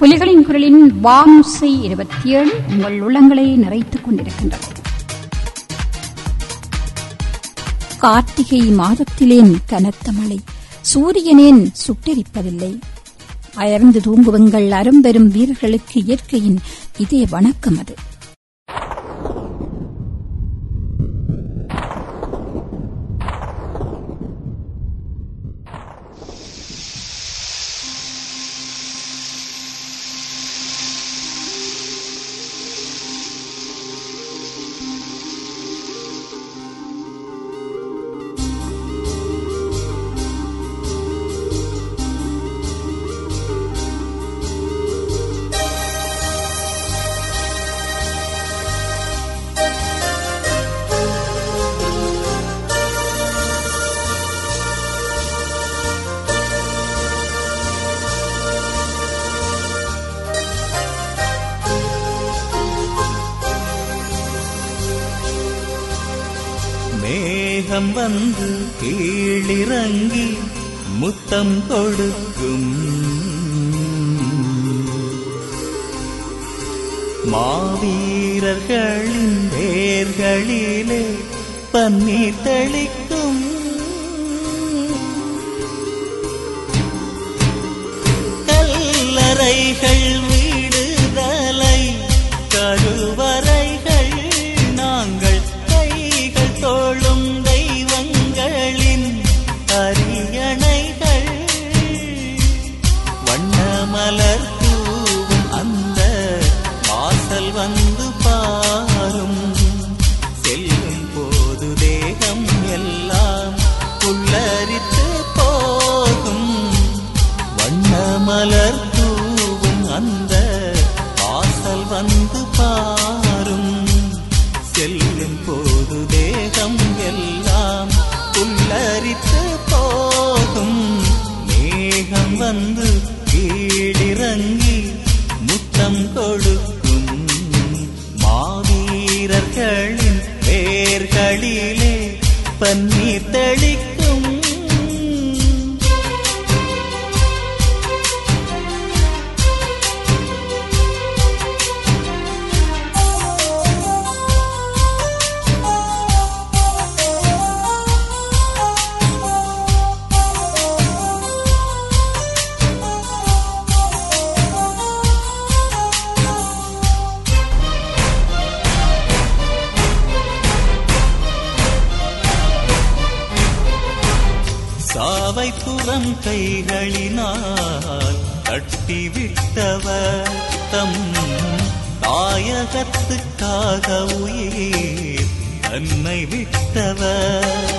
புலிகளின் குரலின் வாமுசை இருபத்தி ஏழு உங்கள் உள்ளங்களை நிறைத்துக் கொண்டிருக்கின்றது கார்த்திகை மாதத்திலேன் கனத்த மழை சூரியனேன் சுட்டெரிப்பதில்லை அயர்ந்து தூங்குவங்கள் அரும்பெரும் வீரர்களுக்கு இயற்கையின் இதே வணக்கம் அது மேகம் வந்து கீழிறங்கி முத்தம் கொடுக்கும் மாவீரர்களின் வேர்களிலே பன்னீர் தெளிக்கும் கல்லறைகள் வீடுதலை கருவறைகள் நாங்கள் கைகள் தோளும் தெய்வங்களின் அரியணைகள் வண்ண மலர் தூவும் அந்த வாசல் வந்து பாரும் செல்லும் போது தேகம் எல்லாம் புல்லரித்து போகும் வண்ண மலர் தூவும் அந்த வாசல் வந்து பாரும் செல்லும் போது தேகம் எல்லாம் புல்லரித்து போகும் மேகம் வந்து கீழிறங்கி முத்தம் கொடுக்கும் மாவீரர்களின் வேர்களிலே பன்னீர் தெளிக்கும் சாவை புறம் கைகளினால் தட்டிவிட்டவர் தம் தாயகத்துக்காக உயிர் தன்னை விட்டவர்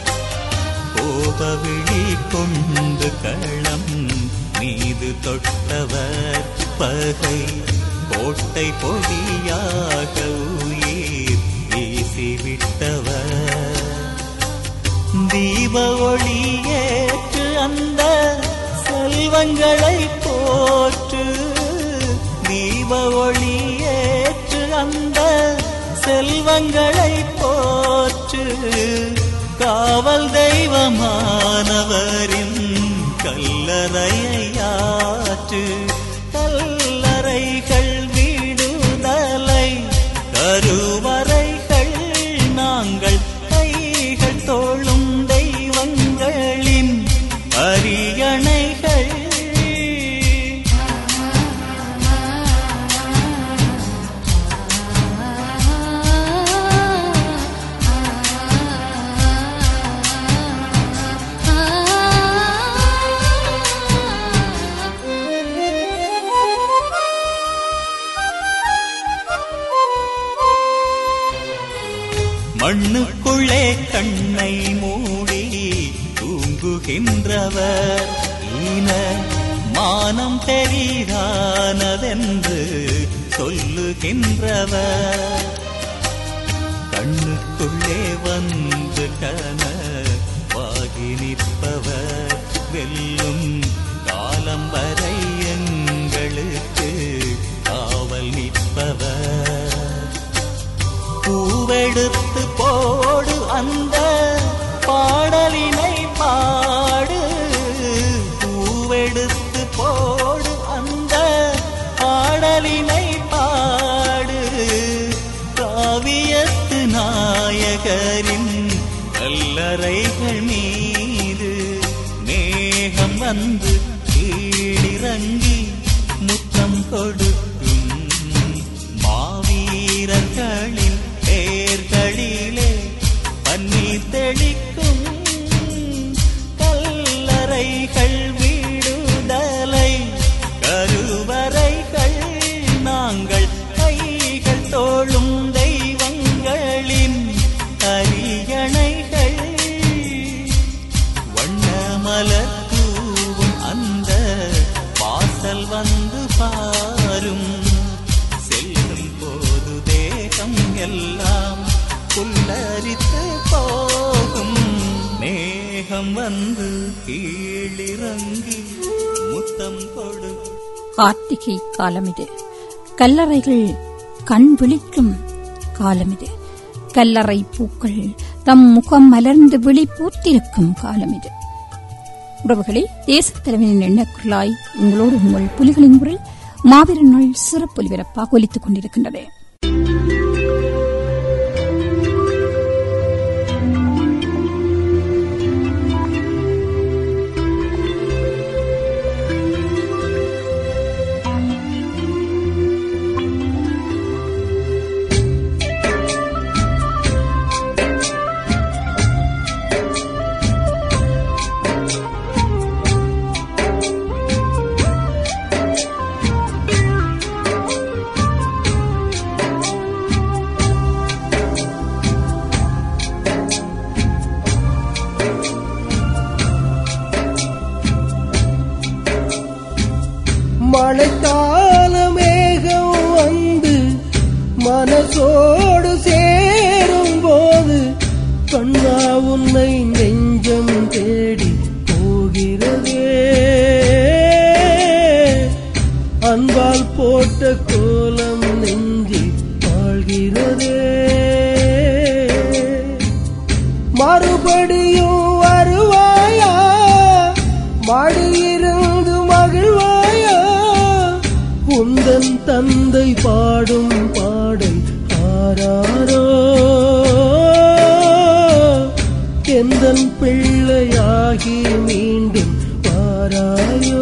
கோபவிழி கொண்டு களம் மீது தொட்டவர் பகை கோட்டை பொடியாக உயிர் வீசிவிட்டவர் தீப ஒளியேற்று அந்த செல்வங்களை போற்று தீப ஒளியேற்று அந்த செல்வங்களை போற்று காவல் தெய்வமானவரின் கல்லறையாற்று கல்லறைகள் வீடுதலை கருவறைகள் நாங்கள் கைகள் தோளும் தெய்வங்களின் அரியணைகள் மண்ணுக்குள்ளே கண்ணை மூடி தூங்குகின்றவர் ஈன மானம் பெரிதானதென்று சொல்லுகின்றவர் கண்ணுக்குள்ளே வந்து கனவாகி நிற்பவர் வெல்லும் காலம் வரை எங்களுக்கு காவல் நிற்பவர் பூவெடுத்து போடு அந்த பாடலினை பாடு பூவெடுத்து போடு அந்த வந்து கீழிறங்கி முத்தம் கொடுக்கும் மாவீரர்களின் பேர்களிலே பன்னீர் தெளிக்கும் கல்லறைகள் விடுதலை கருவறைகள் நாங்கள் கைகள் தோளும் தெய்வங்களின் அரியணைகள் வண்ணமலர் தூவும் அந்த வாசல் வந்து பாரும் செல்லும் போது தேகம் எல்லாம் புல்லரித்து போகும் மேகம் வந்து கீழிறங்கி முத்தம் கொடு கார்த்திகை காலமிது கல்லறைகள் கண் விழிக்கும் காலமிது கல்லறை பூக்கள் தம் முகம் மலர்ந்து விழி பூத்திருக்கும் காலமிது உறவுகளே தேசத் தலைவனின் எண்ணக்குரலாய் உங்களோடு உங்கள் புலிகளின் குரல் மாவீரன் நாள் சிறப்பு ஒலிபரப்பாக ஒலித்துக் கொண்டிருக்கின்றது மழைக்கால மேகம் வந்து மனசோடு சேரும் போது கண்ணா உன்னை நெஞ்சம் தேடி போகிறதே அன்பால் போட்ட கோலம் நெஞ்சி வாழ்கிறதே மறுபடியும் வருவாயா மடியிருந்து மகிழ்வாயா உந்தன் தந்தை பாடும் பாடல் ஆராரோ எந்தன் பிள்ளையாகி மீண்டும் வாராயோ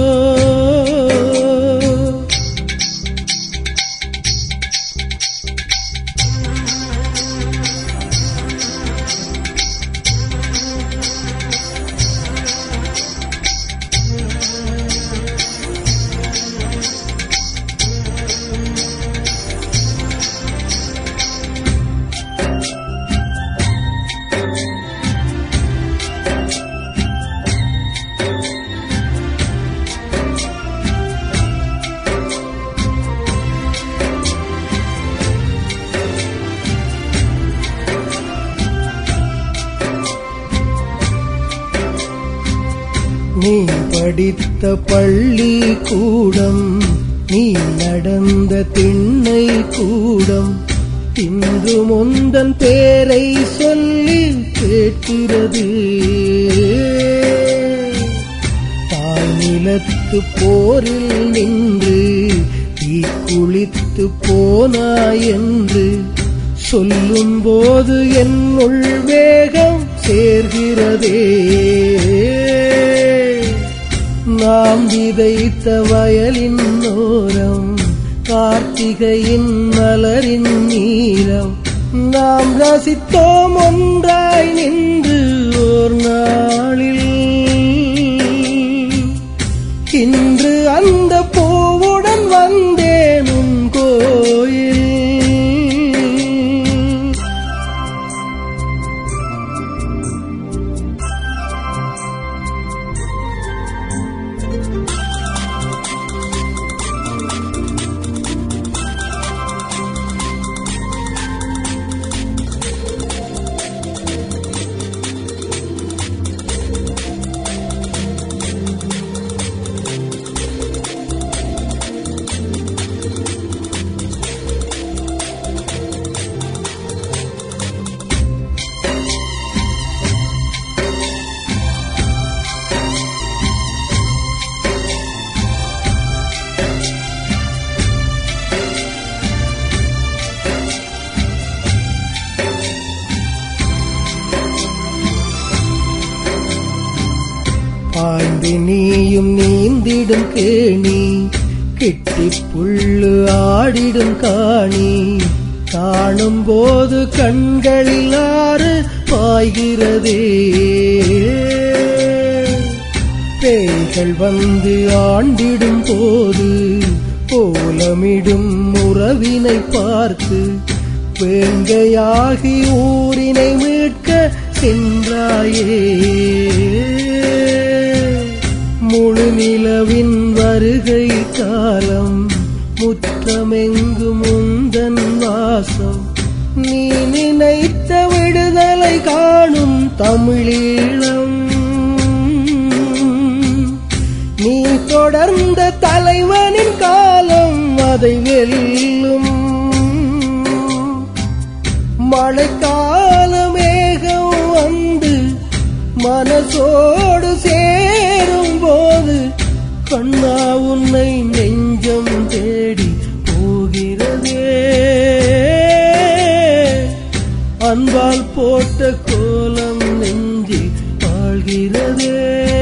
நீ படித்த பள்ளி கூடம் நீ நடந்த திண்ணை கூடம் இன்று முந்தன் பேரை சொல்லி கேட்கிறது தாய் நிலத்து போரில் நின்று தீ குளித்து போனாய் என்று சொல்லும் போது என்னுள் வேகம் சேர்கிறதே நாம் விதைத்த வயலின் ஓரம் கார்த்திகையின் மலரின் நீரம் நாம் ரசித்தோம் ஒன்றாய் நின்று ஓர் நாளில் இன்று அந்த பூவுடன் வந்தேன் உன் கோயில் நீந்தி நீயும் நீந்திடும் கேணி கிட்டி புல்லு ஆடிடும் காணி காணும் போது கண்களில் ஆறு பாய்கிறதே பேய்கள் வந்து ஆண்டிடும் போது கோலமிடும் உறவினை பார்த்து வேங்கையாகி ஊரினை மீட்க சென்றாயே முழு நிலவின் வருகை காலம் முற்றமெங்கும் முந்தன் வாசம் நீ நினைத்த விடுதலை காணும் தமிழீழம் நீ தொடர்ந்த தலைவனின் காலம் அதை வெல்லும் மழைக்கால மேகம் வந்து மனசோடு சேரும் போது கண்ணா உன்னை நெஞ்சம் தேடி போகிறதே அன்பால் போட்ட கோலம் நெஞ்சி வாழ்கிறதே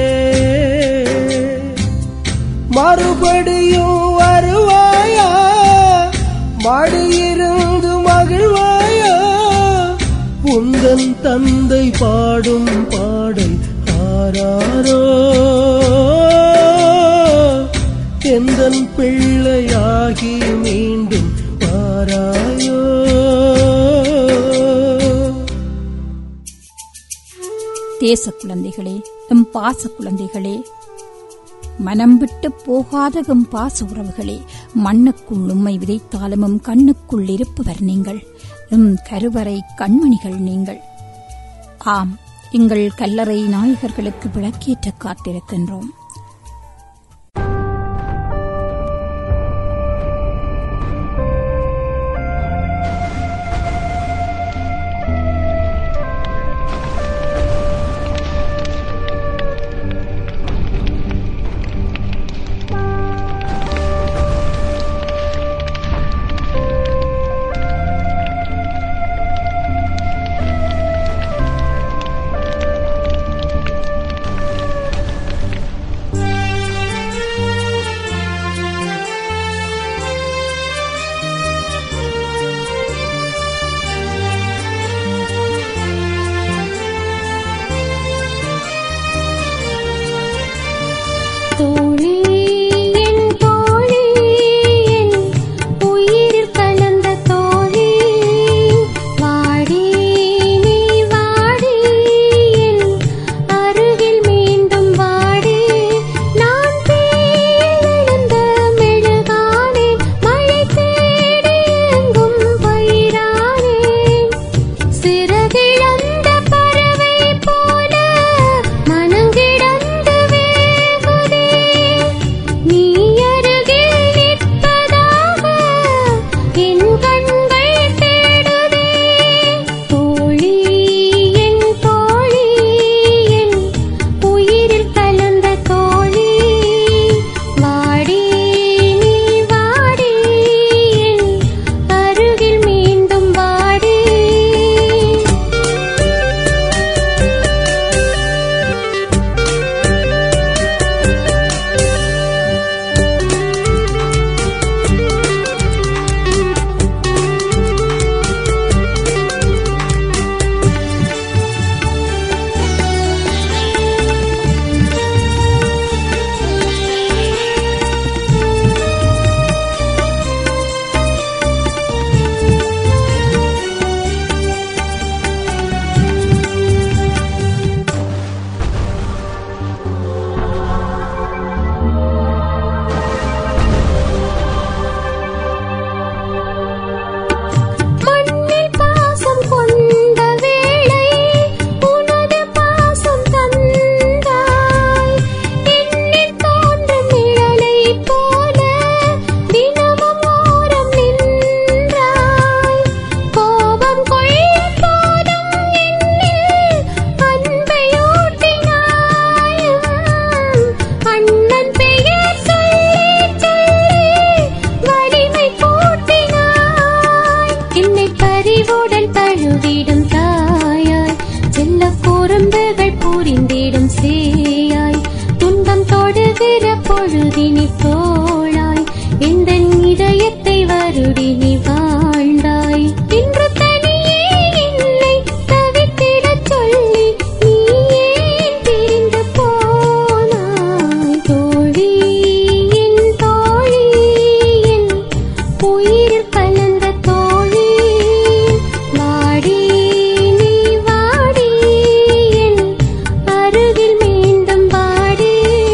மறுபடியும் வருவாயா மடியிருந்து மகிழ்வாயா உந்தன் தந்தை பாடும் பாடல் ஆராரோ எந்தன் பிள்ளையாகி மீண்டும் வாராயோ தேச குழந்தைகளே எம் பாச குழந்தைகளே மனம் விட்டு போகாத எம் பாச உறவுகளே மண்ணுக்குள் உம்மை விதைத்தாலும் எம் கண்ணுக்குள் இருப்பவர் நீங்கள் எம் கருவறை கண்மணிகள் நீங்கள் ஆம் எங்கள் கல்லறை நாயகர்களுக்கு விளக்கேற்ற காத்திருக்கின்றோம் தோழி என் தோழி என் உயிரில் கலந்த தோழி வாடி நீ வாடி என் அருகில் மீண்டும் வாடி நான் பேரிழந்த மெழுகானேன் மழை தேடி எங்கும் பயிரானேன் சிறகிழந்த பறவை போல மனங்கிடந்து வேகுதே அருகினி தோளாய் எந்த இதயத்தை வருடி நீ வாழ்ந்தாய் இன்று தனியே என்னை தவித்திடச் சொல்லி நீ ஏன் பிரிந்து போனாய் தோழி என் தோழி என் உயிரில் கலந்த தோழி வாடி நீ வாடி என் அருகில் மீண்டும் வாடி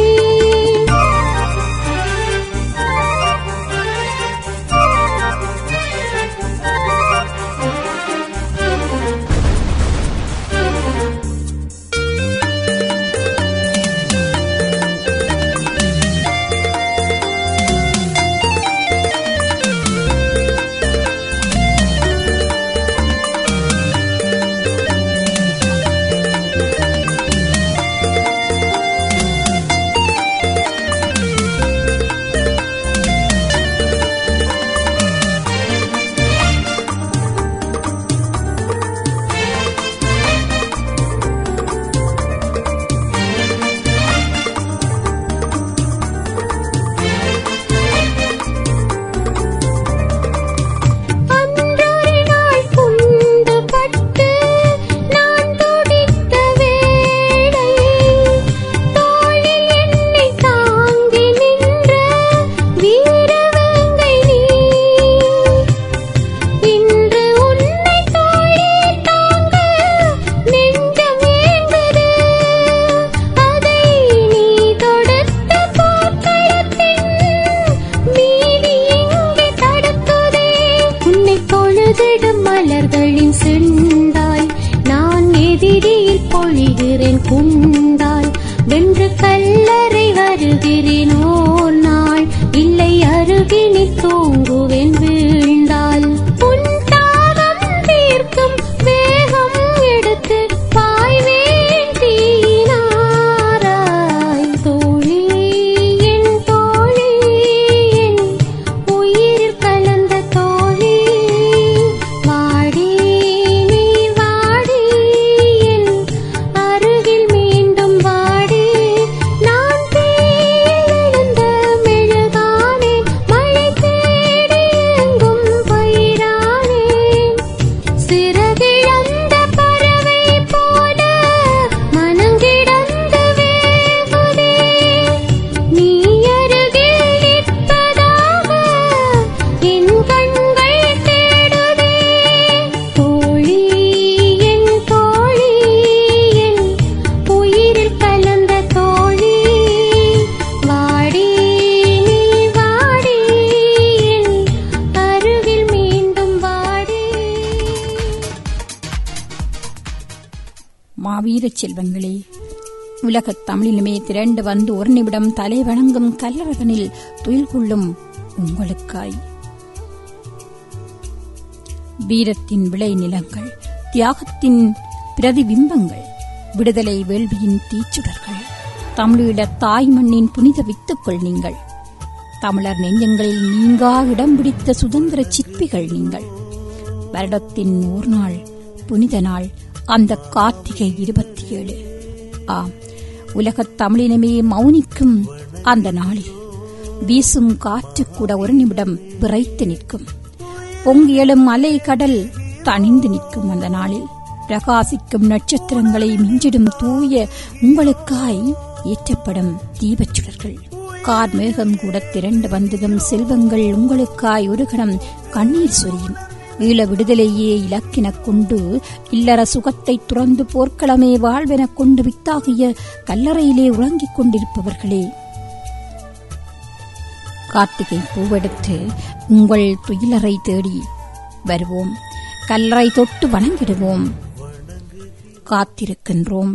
அன்றொரு நாள் குண்டு பட்டு நான் துடித்த வேளை தோளில் என்னை தாங்கி நின்ற வீரவேங்கை நீ இன்று உன்னை தோளில் தாங்க நெஞ்சம் ஏங்குது அதை நீ தொடுத்த போர்க்களத்தின் நீதி எங்கே தடுக்குதே உன்னை பொழுதிடும் மலர்களின் செண்டாய் நான் எதிரியில் பொழிகிறேன் குண்டாய் வென்று கல்லறை வருகிறேன் ஓர் நாள் இல்லை அருகினில் தூங்குவேன் வீழ்ந்தால் உன் தாகம் தீர்க்கும் வேகம் எடுத்து பாய்வேன் தீனாராய் தோழி என் தோழி என் உயிரில் கலந்த தோழி வாடி நீ வாடி என் அருகில் மீண்டும் வாடி நான் தேர்ந்த மெழுகானே மழை தேடி எங்கும் பயிரானே சிறகிழந்த பறவை போல மனங்கிடந்து வேகுதே நீ அருகில் நிற்பதாக என் கண்கள் தேடுதே தோழி என் தோழி என் உயிரில் கலந்த தோழி வாடி நீ வாடி என் அருகில் மீண்டும் வாடி மாவீரச் செல்வங்களே உலகத் தமிழிலுமே திரண்டு வந்து ஒரு நிமிடம் தலை வணங்கும் கல்லறகனில் துயில் கொள்ளும் உங்களுக்காய் வீரத்தின் விளை நிலங்கள் தியாகத்தின் பிரதிபிம்பங்கள் விடுதலை வேள்வியின் தீச்சுடர்கள் தமிழீழ தாய் மண்ணின் புனித வித்துக்கள் நீங்கள் தமிழர் நெஞ்சங்களில் நீங்கா இடம் பிடித்த சுதந்திர சிற்பிகள் நீங்கள் வருடத்தின் ஒரு நாள் புனித நாள் அந்த கார்த்திகை இருபத்தி ஏழு ஆம் உலகத் தமிழினமே மௌனிக்கும் அந்த நாளில் வீசும் காற்று கூட ஒரு நிமிடம் விரைத்து நிற்கும் பொங்கி எழும் அலை கடல் தணிந்து நிற்கும் அந்த நாளில் பிரகாசிக்கும் நட்சத்திரங்களை மிஞ்சிடும் தூய உங்களுக்காய் ஏற்றப்படும் தீபச் சுடர்கள் கார் மேகம் கூட திரண்டு வந்ததும் செல்வங்கள் உங்களுக்காய் ஒரு கணம் கண்ணீர் சொரியும் ஈழ விடுதலையே இலக்கினக் கொண்டு இல்லற சுகத்தை துறந்து போர்க்களமே வாழ்வெனக் கொண்டு வித்தாகிய கல்லறையிலே உறங்கிக் கொண்டிருப்பவர்களே கார்த்திகை பூவெடுத்து உங்கள் துயிலறை தேடி வருவோம் கல்லறை தொட்டு வணங்கிடுவோம் காத்திருக்கின்றோம்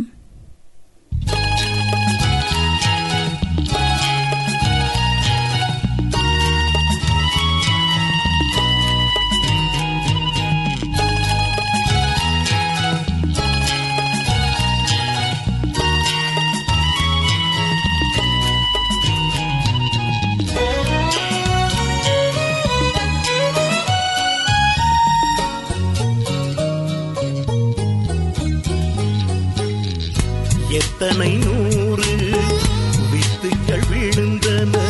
எத்தனை நூறு வித்துக்கள் விழுந்தன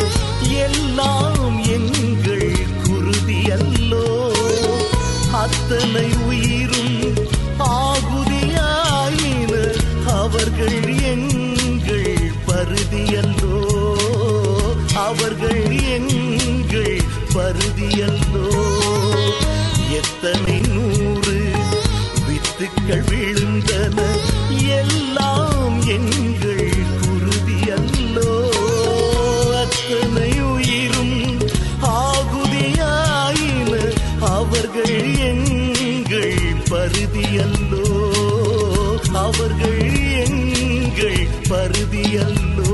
எல்லாம் எங்கள் குருதி அல்லோ அத்தனை உயிரும் ஆகுதியாயின அவர்கள் எங்கள் பருதியல்லோ அவர்கள் எங்கள் பருதியல்லோ எத்தனை நூறு வித்துக்கள் விழுந்தன எல்லாம் எங்கள் குருதியல்லோ அத்தனை உயிரும் ஆகுதியாயின அவர்கள் எங்கள் பருதியல்லோ அவர்கள் எங்கள் பருதியல்லோ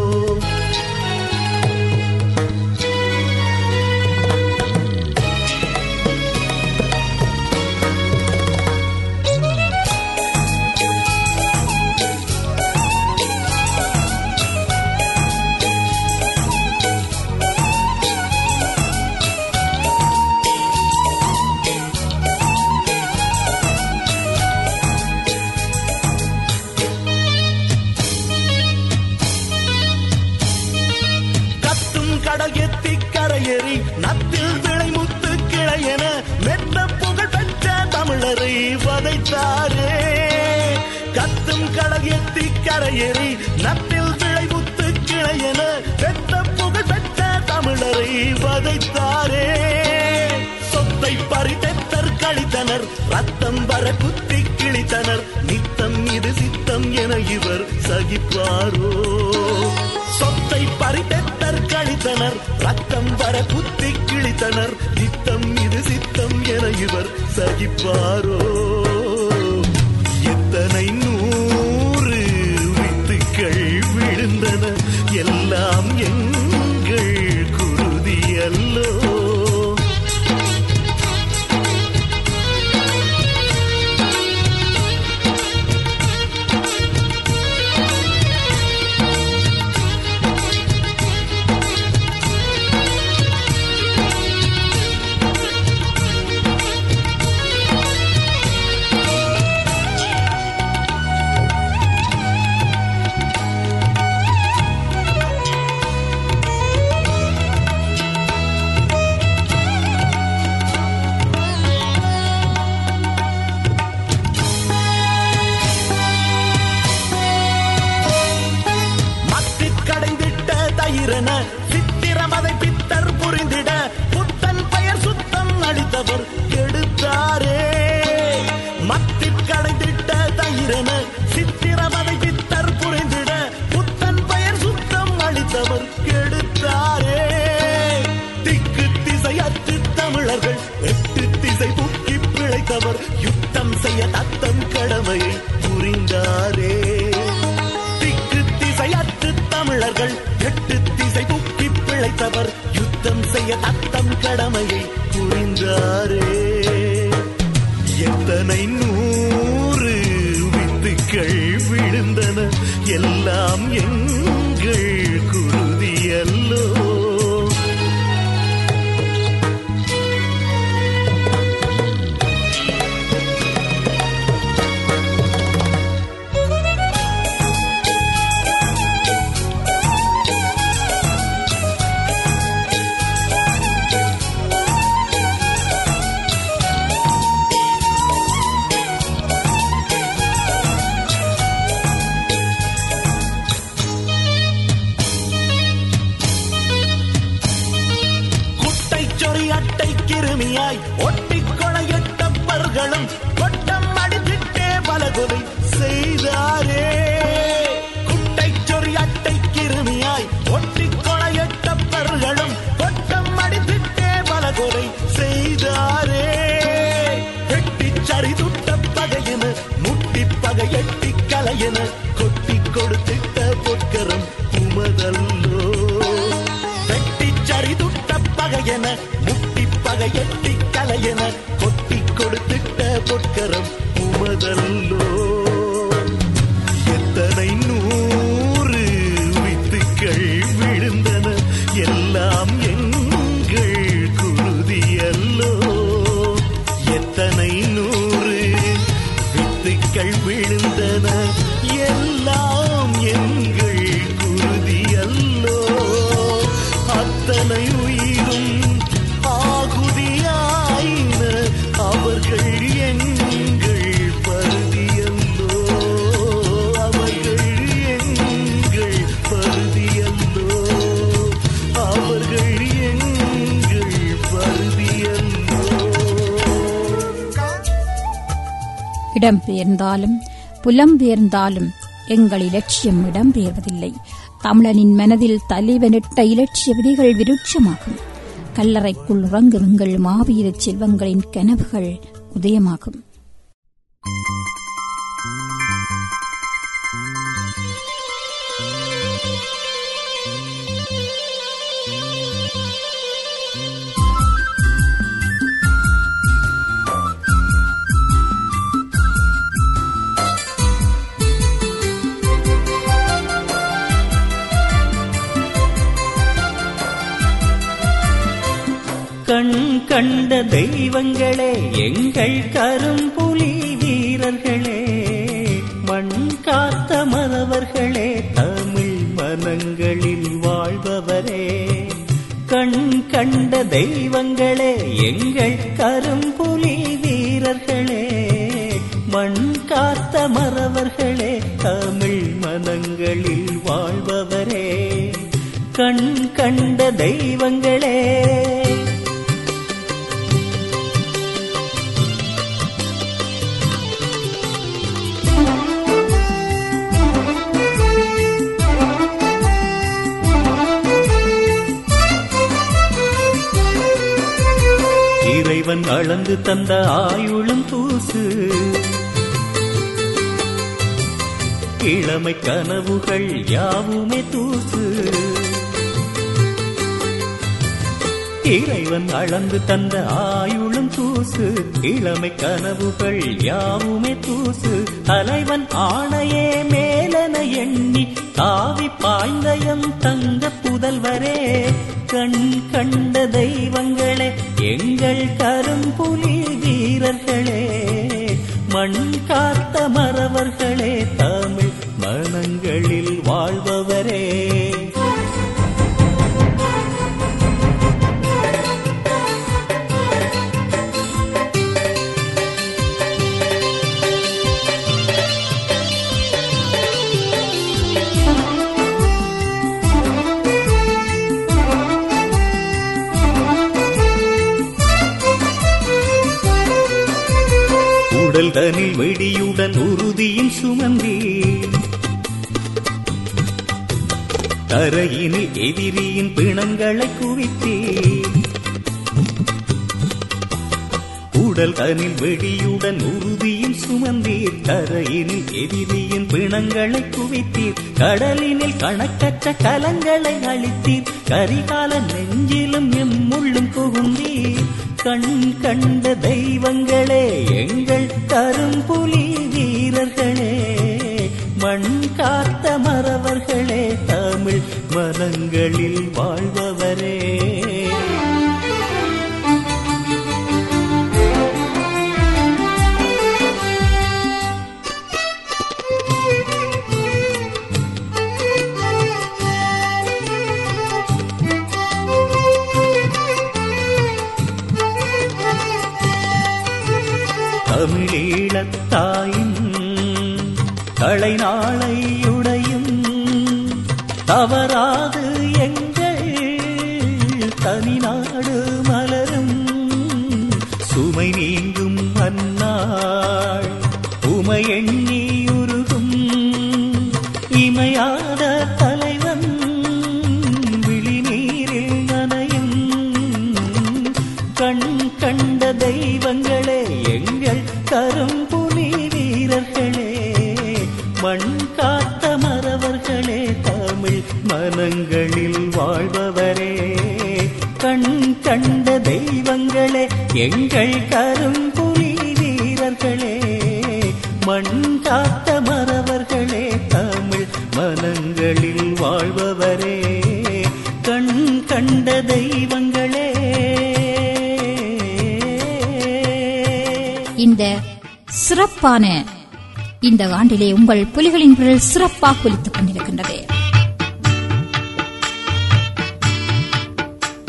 கத்தும் கடல் எத்தி கரையேறி நத்தில் விளைமுத்து கிளையென மெத்த புகழ் பெற்ற தமிழரை வதைத்தாரே கத்தும் கடல் எத்தி கரையேறி நத்தில் விளைமுத்து கிளையென மெத்த புகழ் பெற்ற தமிழரை வதைத்தாரே சொத்தை பறித்தெத்தர் கழித்தனர் ரத்தம் வர குத்தி கிழித்தனர் நித்தம் இது சித்தம் என இவர் சகிப்பாரோ சொத்தை பறித்தெத்தர் கழித்தனர் ரத்தம் வர குத்தி கிழித்தனர் நித்தம் இது சித்தம் என இவர் சகிப்பாரோ எத்தனை நூறு வித்துக்கள் விழுந்தன எல்லாம் எங்கள் குருதி அல்லோ மத்தி கடைந்திட்ட தயிரென சித்திரமதை பித்தர் புரிந்திட புத்தன் பெயர் சுத்தம் அளித்தவர் கெடுத்தாரே மத்தி கடைந்திட்ட தயிரென சித்திரமதை பித்தர் புரிந்திட புத்தன் பெயர் சுத்தம் அளித்தவர் கெடுத்தாரே திக்கு திசையற்று தமிழர்கள் எட்டு திசை புக்கி பிழைத்தவர் யுத்தம் செய்ய தத்தம் கடமையை புரிந்தாரே திக்கு திசையற்று தமிழர்கள் எட்டு திசை புக்கி பிழைத்தவர் யுத்தம் செய்ய தத்தம் கடமையை புரிந்தாரே எத்தனை நூறு வித்துக்கள் விழுந்தன எல்லாம் எங்கள் குருதி அல்லோ குட்டை சொறி அட்டை கிருமியாய் ஒட்டிக் கொளையிட்டப்பர்களும் கொட்டம் அடித்திட்டே பலகுதை செய்தாரே குட்டை சொறி அட்டை கிருமியாய் ஒட்டிக் கொளையிட்டப்பர்களும் கொட்டம் அடித்திட்டே பலகுதை செய்தாரே எட்டிச் சரிதுட்ட பகையென முட்டிப் பகை எட்டிக் கலையென கொட்டிக் கொடுத்திட்ட பொற்கரம் உமதல்லோ வெட்டிச் சரிதுட்ட பகையென முட்டிப் பகை எட்டிக் கலையென கொட்டிக் கொடுத்திட்ட பொற்கரம் உமதல்லோ எத்தனை நூறு வித்துக்கள் விழுந்தன எல்லாம் எங்கள் குருதி அல்லோ எத்தனை நூறு வித்துக்கள் விழுந்தன எல்லாம் எங்கள் குருதி அல்லோ அத்தனை அத்தனை உயிரும் ஆகுதியாயின அவர்கள் எங்கள் பருதியல்லோ அவர்கள் எங்கள் பருதியல்லோ அவர்கள் எங்கள் பருதியல்லோ இடம்பெயர்ந்தாலும் புலம்பெயர்ந்தாலும் எங்கள் இலட்சியம் இடம்பெயர்வதில்லை தமிழனின் மனதில் தலைவனிட்ட இலட்சிய விதிகள் விருட்சமாகும் கல்லறைக்குள் உறங்குங்கள் மாவீர செல்வங்களின் கனவுகள் உதயமாகும் கண் கண்ட தெய்வங்களே எங்கள் கரும்புலி வீரர்களே மண் காத்த மறவர்களே தமிழ் மனங்களில் வாழ்பவரே கண் கண்ட தெய்வங்களே எங்கள் கரும்புலி வீரர்களே மண் காத்த மறவர்களே தமிழ் மனங்களில் வாழ்பவரே கண் கண்ட தெய்வங்களே இறைவன் அளந்து தந்த ஆயுளும் தூசு இளமை கனவுகள் யாவுமே தூசு இறைவன் அளந்து தந்த ஆயுளும் தூசு இளமை கனவுகள் யாவுமே தூசு தலைவன் ஆணையே மேலன எண்ணி தாவி பாய்ந்தயம் தங்க புதல்வரே கண் கண்ட தெய்வங்களே எங்கள் கரும்புலி வீரர்களே மண் காத்த மறவர்களே தமிழ் மனங்களில் வாழ்பவரே உடல் தனில் வெடியுடன் உறுதியும் சுமந்தி தரையினில் எதிரியின் பிணங்களை குவித்தே உடல் தனில் வெடியுடன் உறுதியும் சுமந்தீர் தரையினில் எதிரியின் பிணங்களை குவித்தீர் கடலினில் கணக்கற்ற கலங்களை அளித்தீர் கரிகால நெஞ்சிலும் எம்முள்ளும் புகுந்தீர் கண் கண்ட தெய்வங்களே எங்கள் கரும்புலி வீரர்களே மண் காத்த மறவர்களே தமிழ் மனங்களில் வாழ்பவரே தமிழீழத்தாயின் தலைநாளையுடையும் தவறாது எங்கள் தனிநாடு மலரும் சுமை நீங்கும் அந்நாள் உமை எண்ணியுருகும் இமையாத தலைவன் விழிநீரில் நனையும் கண் கண்ட தெய்வங்களே எங்கள் கரும்புலி வீரர்களே மண் காத்த மறவர்களே தமிழ் மனங்களில் வாழ்பவரே கண் கண்ட தெய்வங்களே எங்கள் கரும்புலி வீரர்களே மண் காத்த மறவர்களே தமிழ் மனங்களில் வாழ்பவரே கண் கண்ட தெய்வங்களே இந்த சிறப்பான இந்த ஆண்டிலே உங்கள் புலிகளின் குரல் சிறப்பாக ஒலித்துக் கொண்டிருக்கின்றது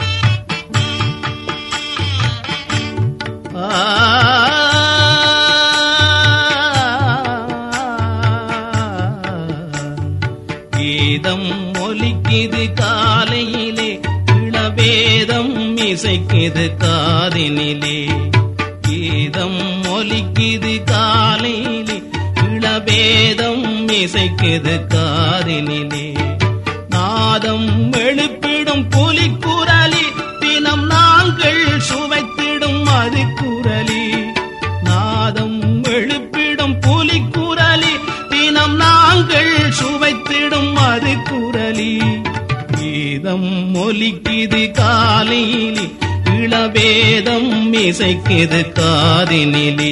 காலையிலே இளவேதம் இசைக்குது காதினிலே கீதம் ஒலிக்குது காலையிலே இளவேதம் இசைக்குது காதினிலே நாதம் எழுப்பிடும் புலிக்குரலி தினம் நாங்கள் சுவைத்திடும் அது குரலி நாதம் எழுப்பிடும் புலிக்குரலி தினம் நாங்கள் சுவைத்திடும் அது குரலி கீதம் ஒலிக்குது காலையிலே இளவேதம் இசைக்குது காதினிலே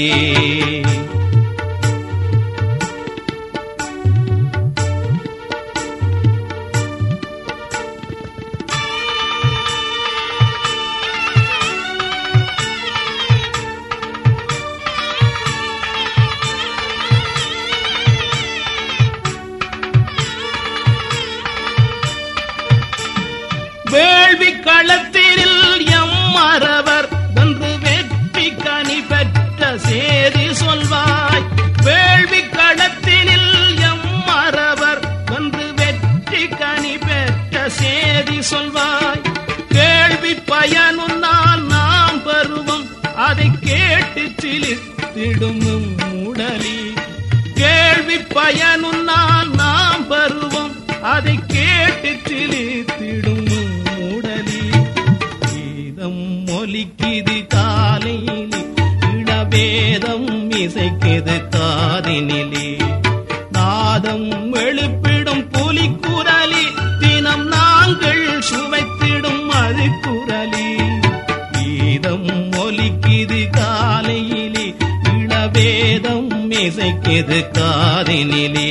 வேள்வி களத்தினில் எம் மறவர் வந்து வெற்றி கனி பெற்ற சேதி சொல்வாய் வேள்வி களத்தினில் எம் மறவர் வந்து வெற்றி கனி பெற்ற சேதி சொல்வாய் கேள்வி பயனுன்னால் நாம் பருவம் அதை கேட்டு சிலித்திடும் உடலி கேள்வி பயனுன்னால் நாம் பருவம் அதை கேட்டு சிலித்திடும் உடலி கீதம் ஒலிக்குது காலையிலே இளவேதம் இசைக்குது காதினிலே நாதம் எழுப்பிடும் புலிக்குரலி தினம் நாங்கள் சுவைத்திடும் அது குரலி கீதம் ஒலிக்குது காலையிலே இளவேதம் இசைக்குது காதினிலே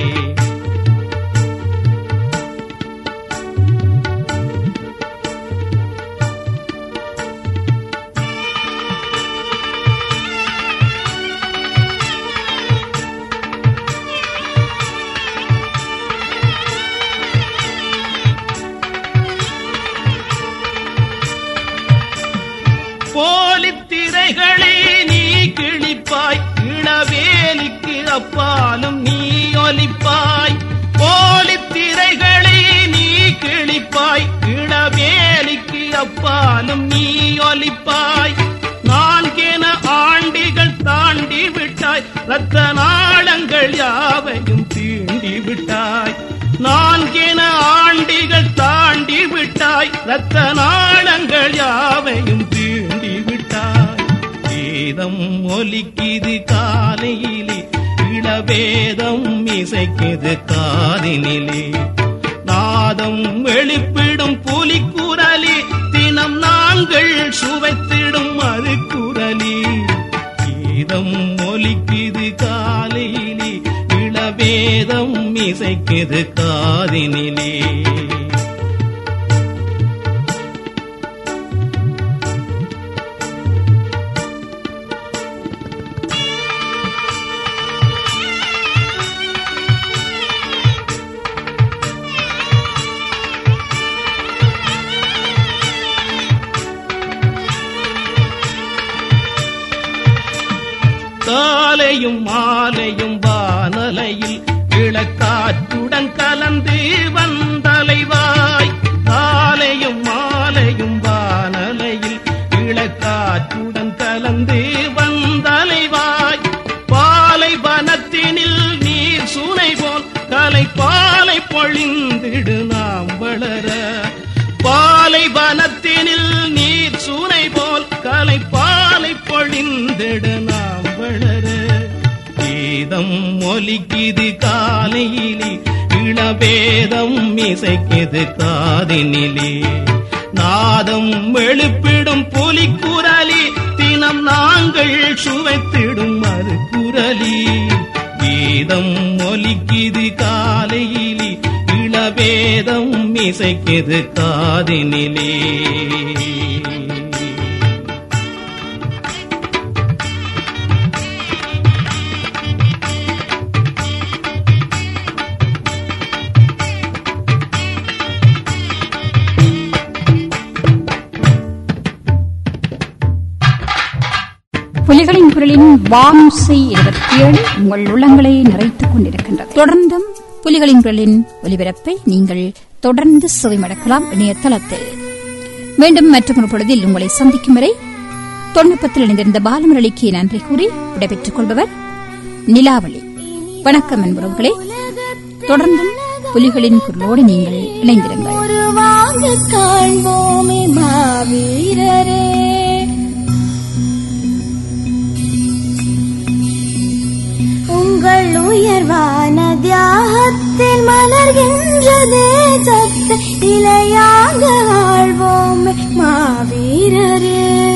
போலித் திரைகளை நீ கிழிப்பாய் இளவேலிக்கு அப்பாலும் நீ ஒலிப்பாய் போலித் திரைகளை நீ கிழிப்பாய் இளவேலிக்கு அப்பாலும் நீ ஒலிப்பாய் நான்கென ஆண்டிகள் தாண்டி விட்டாய் ரத்த நாளங்கள் யாவையும் தீண்டி விட்டாய் நான்கென ஆண்டிகள் தாண்டி விட்டாய் ரத்த நாளங்கள் யாவையும் தீண்டி விட்டாய் வேதம் ஒலிக்குது காலையிலே இளவேதம் இசைக்குது காதினிலே நாதம் எழுப்பிடும் புலிக்குரலி தினம் நாங்கள் சுவைத்திடும் அது குரலி கீதம் ஒலிக்குது காலையிலே இளவேதம் இசைக்குது காதினிலே காலையும் மாலையும் வானலையில் இளக்காற்றுடன் கலந்து வந்தலைவாய் காலையும் மாலையும் வானலையில் இளக்காற்றுடன் கலந்து வந்தலைவாய் பாலை வனத்தினில் நீர் சுனை போல் கலை பாலை பொழிந்திடு நாம் வளர பாலை வனத்தினில் நீர் சூனை போல் கலை பாலை பொழிந்திடு நாம் வளர கீதம் ஒலிக்குது காலையிலே இளவேதம் இசைக்குது காதினிலே நாதம் எழுப்பிடும் புலிக்குரலி தினம் நாங்கள் சுவைத்திடும் அது குரலி கீதம் ஒலிக்குது காலையிலே இளவேதம் இசைக்குது காதினிலே புலிகளின் குரலின் வாம்சை இருபத்தி ஏழு உங்கள் உள்ளங்களை நிறைத்துக் கொண்டிருக்கின்றது தொடர்ந்தும் புலிகளின் குரலின் ஒலிபரப்பை நீங்கள் தொடர்ந்து செவிமடக்கலாம் இணையதளத்தில் மீண்டும் மற்றொரு பொழுதில் உங்களை சந்திக்கும் வரை தொண்ணூப்பத்தில் இணைந்திருந்த பாலமுரளிக்கு நன்றி கூறி விடைபெற்றுக் கொள்பவர் நிலாவளி வணக்கம் என்பவர்களே தொடர்ந்தும் புலிகளின் குரலோடு நீங்கள் இணைந்திருங்கள் உருவாக காண்போமே மாவீரரே உங்கள் உயர்வான தியாகத்தில் மலர்கின்ற தேசத்தை இலையாக வாழ்வோமே மாவீரரே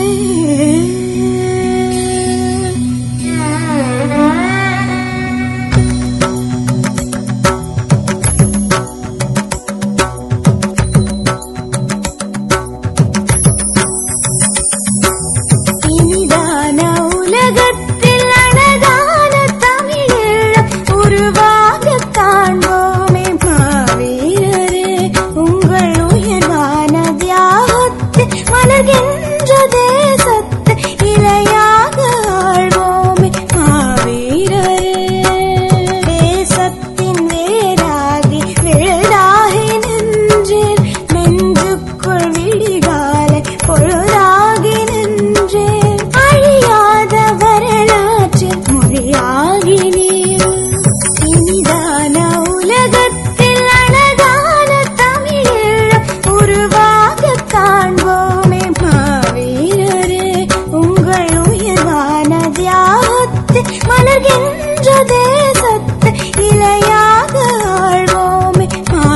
இனிதான உலகத்தில் அழகான தமிழீழம் உருவாக காண்போமே மாவீரரே உங்கள் உயர்வான தியாகத்தில் மலர்கின்ற தேசத்தை இலையாக ஆழ்வோமே மாவீரரே தேசத்தின் வேராகி விழுதாகி நின்றேன் நெஞ்சுக்குள் விடிகாலை பொழுதாகி நின்றேன் அழியாத வரலாற்றில் மொழியாகி நீர் இனிதான உலகத்தில் அழகான தமிழீழம் உருவாக காண்போமே மாவீரரே உங்கள் உயர்வான தியாகத்தில் மலர்கின்ற தேசத்தை இலையாக ஆழ்வோமே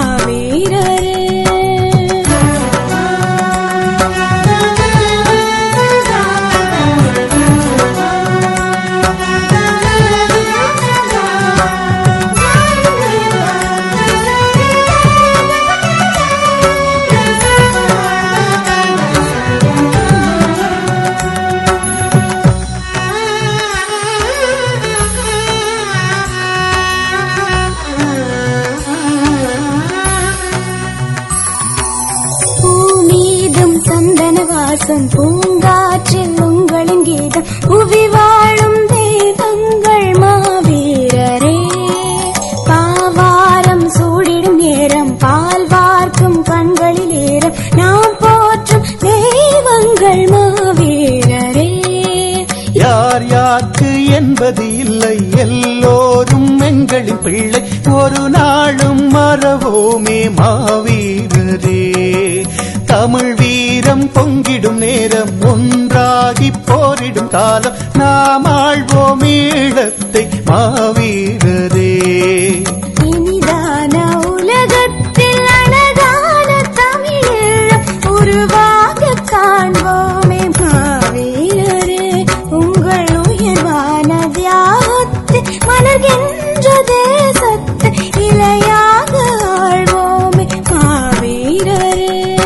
பூமீதும் சந்தன வாசம் பூங்காற்றில் உங்களின் கீதம் புவி வாழும் தெய்வங்கள் மாவீரரே பாவாரம் சூடிடும் நேரம் பால் வார்க்கும் கண்களில் ஏறம் நாம் போற்றும் தெய்வங்கள் மாவீரரே யார் யாருக்கு என்பது இல்லை எல்லோரும் எங்களின் பிள்ளை ஒரு நாளும் மறவோமே மாவீரரே தமிழ் வீரம் பொங்கிடும் நேரம் ஒன்றாகி போரிடும் காலம் நாம் ஆழ்வோம் ஈழத்தை மாவீரரே இனிதான உலகத்தில் அழகான தமிழீழம் உருவாக காண்போமே மாவீரரே உங்கள் உயர்வான தியாகத்தில் மலர்கின்ற தேசத்தை இலையாக ஆழ்வோமே மாவீரரே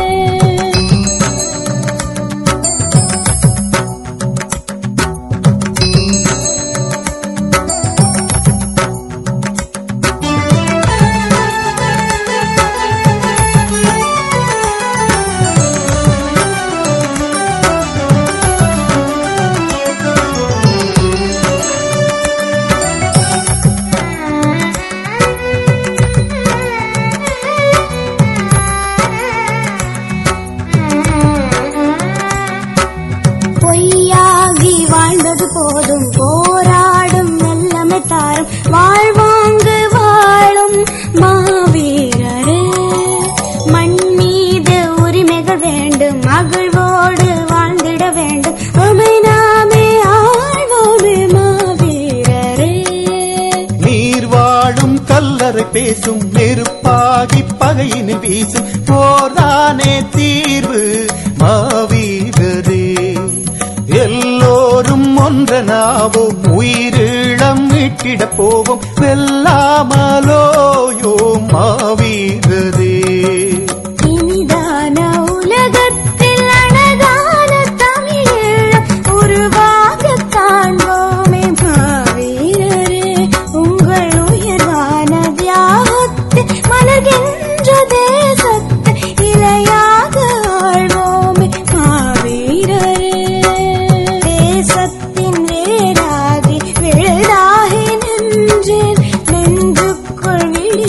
பொய்யாகி வாழ்ந்தது போதும் போராடும் நல்லமை தாரும் வாழ்வாங்கு வாழும் மாவீரரே மண் மீது உரிமைகள் வேண்டும் மகிழ்வோடு வாழ்ந்திட வேண்டும் அமை நாமே ஆழ்வோமே மாவீரரே நீர் வாழும் கல்லறை பேசும் நெருப்பாகி பகையினில் வீசும் போர்தானே தீர்வு மாவீரரே எல்லோரும் ஒன்றனாவோம் உயிரிழம் மீட்டிடப் போவோம் வெல்லாமலோயோ மாவீரரே இனிதான உலகத்தில் அழகான தமிழீழம் உருவாக காண்போமே மாவீரரே உங்கள் உயர்வான தியாகத்தில் மலர்கின்ற தேசத்தை இலையாக ஆழ்வோமே மாவீரரே தேசத்தின் வேராகி விழுதாகி நின்றேன் நெஞ்சுக்குள் விடி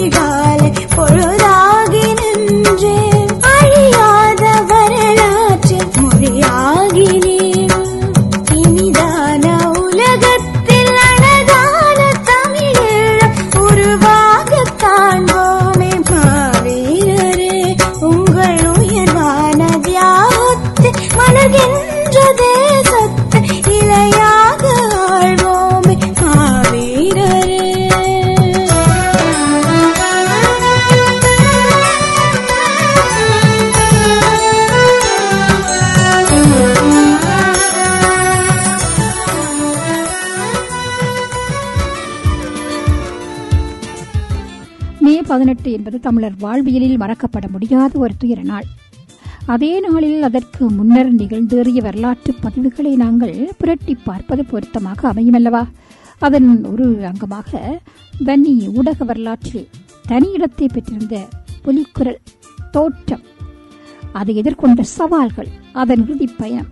பதினெட்டு என்பது தமிழர் வாழ்வியலில் மறக்கப்பட முடியாத ஒரு துயர நாள் அதே நாளில் அதற்கு முன்னர் நிகழ்ந்தேறிய வரலாற்று பதிவுகளை நாங்கள் புரட்டி பார்ப்பது பொருத்தமாக அமையுமல்லவா அதன் ஒரு அங்கமாக வன்னி ஊடக வரலாற்றில் தனி இடத்தை பெற்றிருந்த புலிக்குரல் தோற்றம் அது எதிர்கொண்ட சவால்கள் அதன் இறுதிப் பயணம்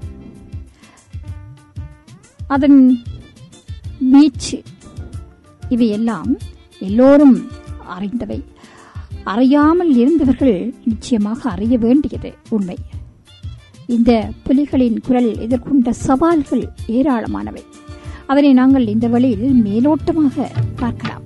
அதன் மீட்சி இவையெல்லாம் எல்லோரும் அறிந்தவை அறியாமல் இருந்தவர்கள் நிச்சயமாக அறிய வேண்டியது உண்மை இந்த புலிகளின் குரல் எதிர்கொண்ட சவால்கள் ஏராளமானவை அதனை நாங்கள் இந்த வழியில் மேலோட்டமாக பார்க்கலாம்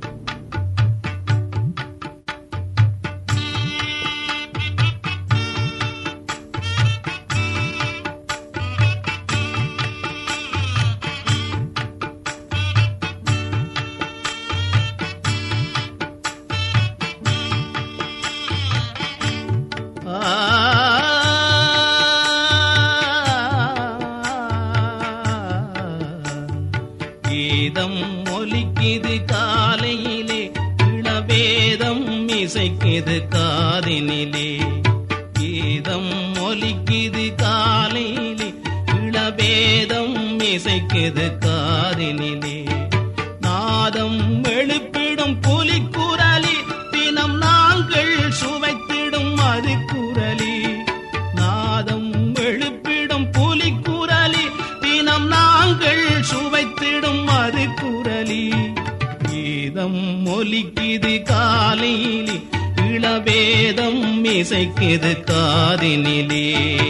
கீதம் ஒலிக்குது காலையிலே இளவேதம் இசைக்குது காதினிலே கீதம் ஒலிக்குது காலையிலே இளவேதம் இசைக்குது காதினிலே நாதம் எழுப்பிடும் புலிக்குரலி தினம் நாங்கள் சுவைத்திடும் அது குரலி நாதம் எழுப்பிடும் புலிக்குரலி தினம் நாங்கள் சுவைத்திடும் அது குரலி கீதம் ஒலிக்குது காலையிலே இளவேதம் இசைக்குது காதினிலே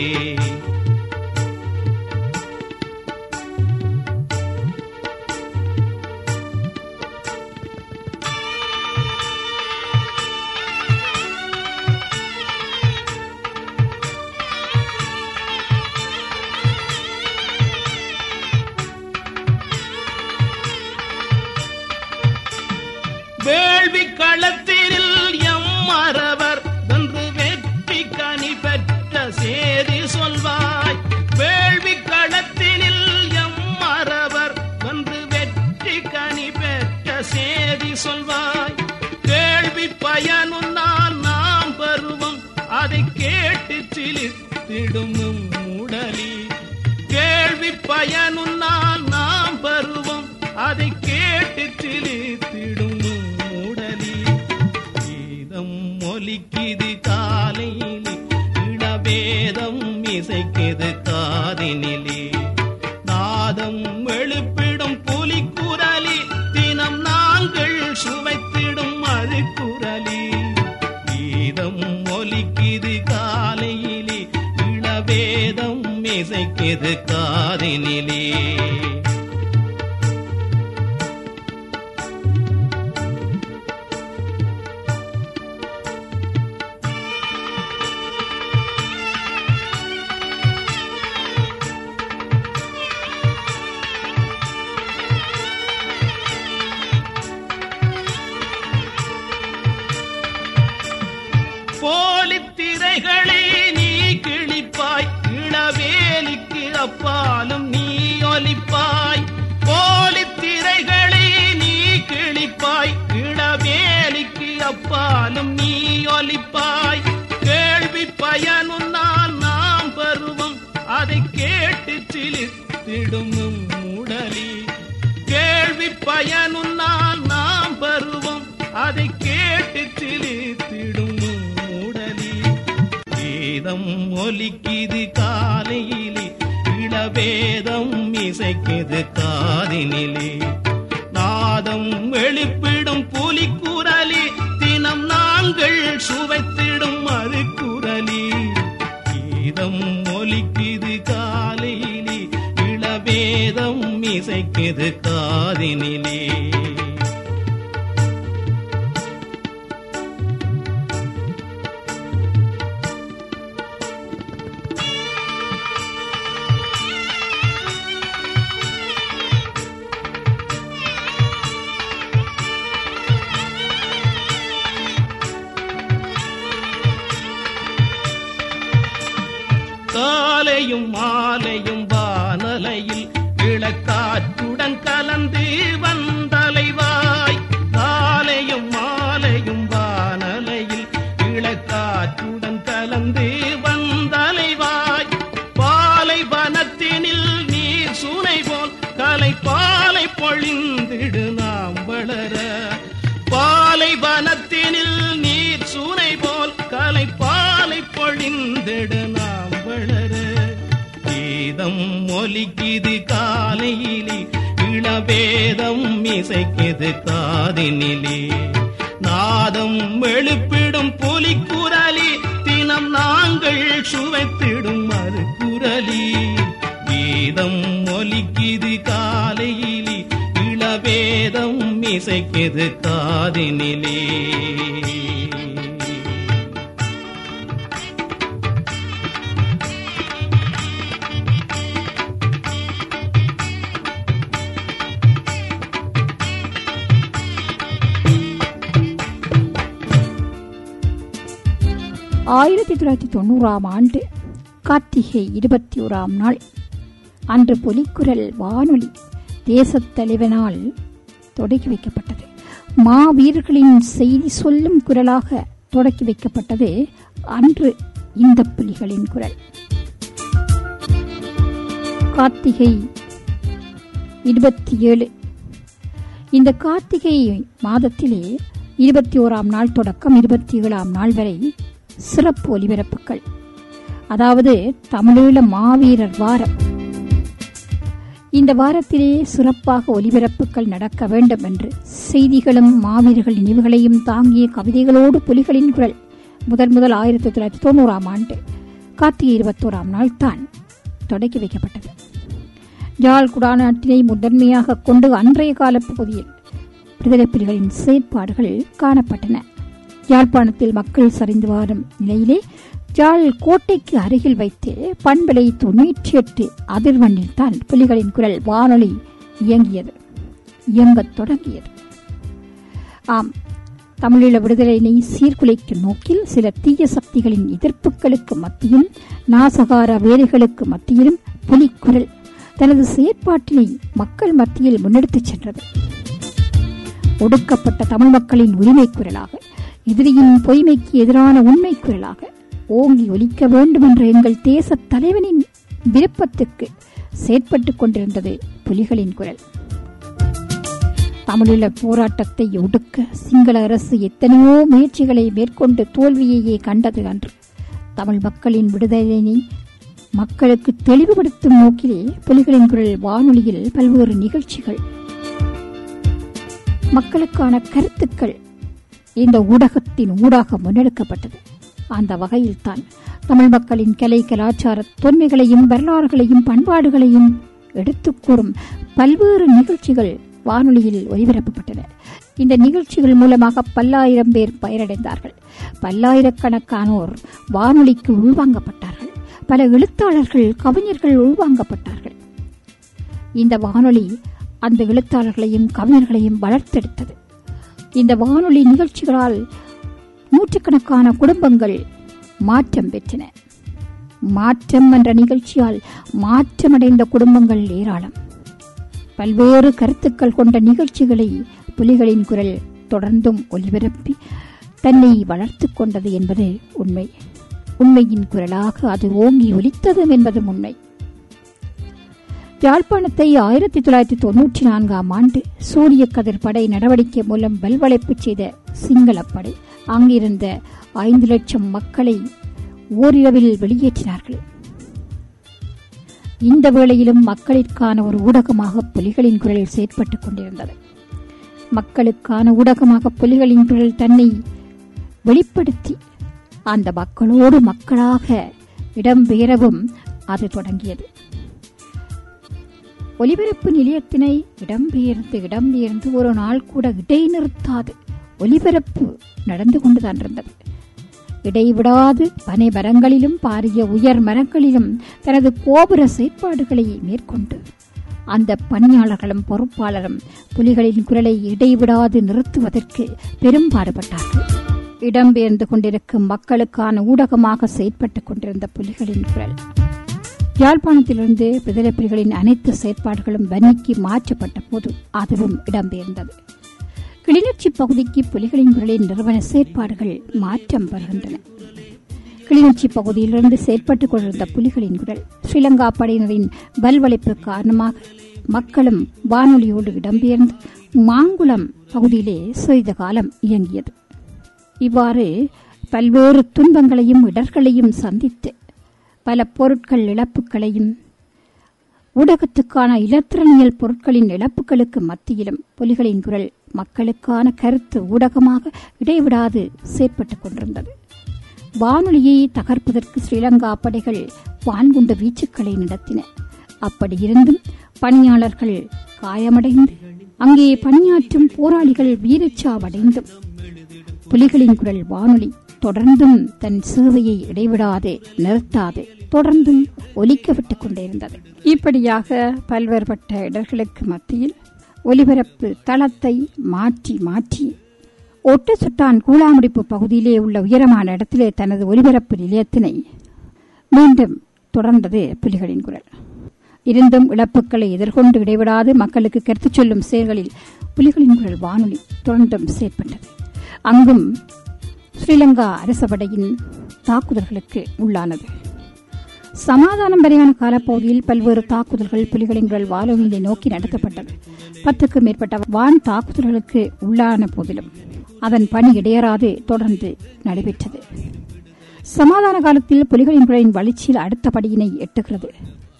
வேள்வி களத்தினில் எம் மறவர் வென்று வெற்றி கனி பெற்ற சேதி சொல்வாய் வேள்வி களத்தினில் எம் மறவர் வென்று வெற்றி கனி பெற்ற சேதி சொல்வாய் கேள்வி பயனுன்னால் நாம் பருவம் அதை கேட்டு சிலித்திடும் உடலி கேள்வி பயனுன்னால் நாம் பருவம் அதை கேட்டு சிலித்திடும் உடலி கீதம் ஒலிக்குது காலையிலே இளவேதம் இசைக்குது காதினிலே நாதம் எழுப்பிடும் புலிக்குரலி தினம் நாங்கள் சுவைத்திடும் அது குரலி கீதம் ஒலிக்குது காலையிலே இளவேதம் இசைக்குது காதினிலே போலித் திரைகளை நீ கிழிப்பாய் இளவேலிக்கு அப்பாலும் நீ ஒலிப்பாய் போலித் திரைகளை நீ கிழிப்பாய் இளவேலிக்கு அப்பாலும் நீ ஒலிப்பாய் கேள்வி பயனுன்னால் நாம் பருவம் அதை கேட்டு சிலித்திடும் உடலி கேள்வி பயனுன்னால் நாம் பருவம் அதை கேட்டு சிலித்திடும் உடலி கீதம் ஒலிக்குது காலையிலே இளவேதம் இசைக்குது காதினிலே நாதம் எழுப்பிடும் புலிக்குரலி தினம் நாங்கள் சுவைத்திடும் அது குரலி கீதம் ஒலிக்குது காலையிலே இளவேதம் இசைக்குது காதினிலே காலையும் மாலையும் வானலையில் இளக்காற்றுடன் கலந்து வந்தலைவாய் காலையும் மாலையும் வானலையில் கீதம் ஒலிக்குது காலையிலே இளவேதம் இசைக்குது காதினிலே நாதம் எழுப்பிடும் புலிக்குரலி தினம் நாங்கள் சுவைத்திடும் மறுகுரலி கீதம் ஒலிக்குது காலையிலே இளவேதம் இசைக்குது காதினிலே ஆயிரத்தி தொள்ளாயிரத்தி தொண்ணூறாம் ஆண்டு கார்த்திகை இருபத்தி ஓராம் நாள் அன்று பொலிக்குரல் வானொலி தேசத் தலைவனால் தொடக்கி வைக்கப்பட்டது மாவீரர்களின் செய்தி சொல்லும் குரலாக தொடக்கி வைக்கப்பட்டது அன்று இந்த புலிகளின் குரல் கார்த்திகை இருபத்தி ஏழு இந்த கார்த்திகை மாதத்திலே இருபத்தி ஓராம் நாள் தொடக்கம் இருபத்தி ஏழாம் நாள் வரை சிறப்பு ஒலிபரப்புகள் அதாவது தமிழீழ மாவீரர் வாரம் இந்த வாரத்திலே சிறப்பாக ஒலிபரப்புகள் நடக்க வேண்டும் என்று செய்திகளும் மாவீரர்கள் நினைவுகளையும் தாங்கிய கவிதைகளோடு புலிகளின் குரல் முதன் முதல் ஆயிரத்தி தொள்ளாயிரத்தி தொண்ணூறாம் ஆண்டு கார்த்திகை இருபத்தோராம் நாள் தான் தொடக்கி வைக்கப்பட்டது யாழ் குடாநாட்டினை முதன்மையாக கொண்டு அன்றைய கால பகுதியில் விடுதலை புலிகளின் செயற்பாடுகள் காணப்பட்டன யாழ்ப்பாணத்தில் மக்கள் சரிந்து வரும் நிலையிலே யாழ் கோட்டைக்கு அருகில் வைத்து பண்பலை தொன்னூற்றி எட்டு அதிர்வெண்ணில் தான் புலிகளின் குரல் வானொலி இயங்கியது இயங்கத் தொடங்கியது ஆம் தமிழீழ விடுதலையினை சீர்குலைக்கும் நோக்கில் சில தீய சக்திகளின் எதிர்ப்புகளுக்கு மத்தியிலும் நாசகார வேலைகளுக்கு மத்தியிலும் புலிக்குரல் தனது செயற்பாட்டினை மக்கள் மத்தியில் முன்னெடுத்துச் சென்றது ஒடுக்கப்பட்ட தமிழ் மக்களின் உரிமை குரலாக எதிரியின் பொய்மைக்கு எதிரான உண்மை குரலாக ஓங்கி ஒலிக்க வேண்டும் என்ற எங்கள் தேச தலைவனின் விருப்பத்துக்கு செயற்பட்டுக் கொண்டிருந்தது புலிகளின் குரல் தமிழீழ போராட்டத்தை ஒடுக்க சிங்கள அரசு எத்தனையோ முயற்சிகளை மேற்கொண்டு தோல்வியையே கண்டது அன்று தமிழ் மக்களின் விடுதலையினை மக்களுக்கு தெளிவுபடுத்தும் நோக்கிலே புலிகளின் குரல் வானொலியில் பல்வேறு நிகழ்ச்சிகள் மக்களுக்கான கருத்துக்கள் இந்த ஊடகத்தின் ஊடாக முன்னெடுக்கப்பட்டது அந்த வகையில்தான் தமிழ் மக்களின் கலை கலாச்சார தொன்மைகளையும் வரலாறுகளையும் பண்பாடுகளையும் எடுத்துக் கூறும் பல்வேறு நிகழ்ச்சிகள் வானொலியில் ஒலிபரப்பப்பட்டன இந்த நிகழ்ச்சிகள் மூலமாக பல்லாயிரம் பேர் பயனடைந்தார்கள் பல்லாயிரக்கணக்கானோர் வானொலிக்கு உள்வாங்கப்பட்டார்கள் பல எழுத்தாளர்கள் கவிஞர்கள் உள்வாங்கப்பட்டார்கள் இந்த வானொலி அந்த எழுத்தாளர்களையும் கவிஞர்களையும் வளர்த்தெடுத்தது இந்த வானொலி நிகழ்ச்சிகளால் நூற்றுக்கணக்கான குடும்பங்கள் மாற்றம் பெற்றன மாற்றம் என்ற நிகழ்ச்சியால் மாற்றமடைந்த குடும்பங்கள் ஏராளம் பல்வேறு கருத்துக்கள் கொண்ட நிகழ்ச்சிகளை புலிகளின் குரல் தொடர்ந்தும் ஒலிபரப்பி தன்னை வளர்த்துக் கொண்டது என்பது உண்மை உண்மையின் குரலாக அது ஓங்கி ஒலித்ததும் என்பதும் உண்மை யாழ்ப்பாணத்தை ஆயிரத்தி தொள்ளாயிரத்தி தொன்னூற்றி நான்காம் ஆண்டு சூரிய கதிர் படை நடவடிக்கை மூலம் வல்வளைப்பு செய்த சிங்களப்படை அங்கிருந்த ஐந்து லட்சம் மக்களை ஓரிரவில் வெளியேற்றினார்கள் இந்த வேளையிலும் மக்களிற்கான ஒரு ஊடகமாக புலிகளின் குரல் செயற்பட்டுக் கொண்டிருந்தது மக்களுக்கான ஊடகமாக புலிகளின் குரல் தன்னை வெளிப்படுத்தி அந்த மக்களோடு மக்களாக இடம்பெயரவும் அது தொடங்கியது ஒலிபரப்பு நிலையத்தினை இடம்பெயர்ந்து இடம்பெயர்ந்து ஒரு நாள் கூட இடைநிறுத்தாது ஒலிபரப்பு நடந்து கொண்டுதான் இருந்தது இடைவிடாது பனை மரங்களிலும் பாரிய உயர் மரங்களிலும் தனது கோபுர செயற்பாடுகளை மேற்கொண்டு அந்த பணியாளர்களும் பொறுப்பாளரும் புலிகளின் குரலை இடைவிடாது நிறுத்துவதற்கு பெரும்பாடுபட்டார்கள் இடம்பெயர்ந்து கொண்டிருக்கும் மக்களுக்கான ஊடகமாக செயற்பட்டுக் கொண்டிருந்த புலிகளின் குரல் யாழ்ப்பாணத்திலிருந்து விடுதலை புலிகளின் அனைத்து செயற்பாடுகளும் வன்னிக்கு மாற்றப்பட்ட போது அதுவும் இடம்பெயர்ந்தது கிளிநொச்சி பகுதிக்கு புலிகளின் குரலின் நிறுவன செயற்பாடுகள் மாற்றம் பெறுகின்றன கிளிநொச்சி பகுதியிலிருந்து செயற்பட்டுக் கொண்டிருந்த புலிகளின் குரல் ஸ்ரீலங்கா படையினரின் வல்வளைப்பு காரணமாக மக்களும் வானொலியோடு இடம்பெயர்ந்து மாங்குளம் பகுதியிலே சிறிது காலம் இயங்கியது இவ்வாறு பல்வேறு துன்பங்களையும் இடர்களையும் சந்தித்து பல பொருட்கள் இழப்புகளையும் ஊடகத்துக்கான இலத்திரனியல் பொருட்களின் இழப்புகளுக்கு மத்தியிலும் புலிகளின் குரல் மக்களுக்கான கருத்து ஊடகமாக இடைவிடாது செயற்பட்டுக் கொண்டிருந்தது வானொலியை தகர்ப்பதற்கு ஸ்ரீலங்கா படைகள் வான்குண்டு வீச்சுக்களை நடத்தின அப்படியிருந்தும் பணியாளர்கள் காயமடைந்து அங்கே பணியாற்றும் போராளிகள் வீரச்சாவடைந்தும் புலிகளின் குரல் வானொலி தொடர்ந்தும் தன் சேவையை இடைவிடாது நிறுத்தாது தொடர்ந்தும் ஒலிக்க விட்டுக் கொண்டிருந்தது இப்படியாக பல்வேறுபட்ட இடர்களுக்கு மத்தியில் ஒலிபரப்பு தளத்தை மாற்றி மாற்றி ஒட்டு சுட்டான் கூழாமுடிப்பு பகுதியிலே உள்ள உயரமான இடத்திலே தனது ஒலிபரப்பு நிலையத்தினை மீண்டும் தொடர்ந்தது புலிகளின் குரல் இருந்தும் இழப்புகளை எதிர்கொண்டு இடைவிடாது மக்களுக்கு கருத்துச் சொல்லும் செயல்களில் புலிகளின் குரல் வானொலி தொடர்ந்தும் செயற்பட்டது அங்கும் ஸ்ரீலங்கா அரசபடையின் தாக்குதல்களுக்கு உள்ளானது சமாதானம் வரையான காலப்பகுதியில் பல்வேறு தாக்குதல்கள் புலிகளின் குரல் வானொலியை நோக்கி நடத்தப்பட்டது பத்துக்கும் மேற்பட்ட வான் தாக்குதல்களுக்கு உள்ளான போதிலும் அதன் பணி இடையறாது தொடர்ந்து நடைபெற்றது சமாதான காலத்தில் புலிகளின் குரலின் வளர்ச்சியில் அடுத்த படியினை எட்டுகிறது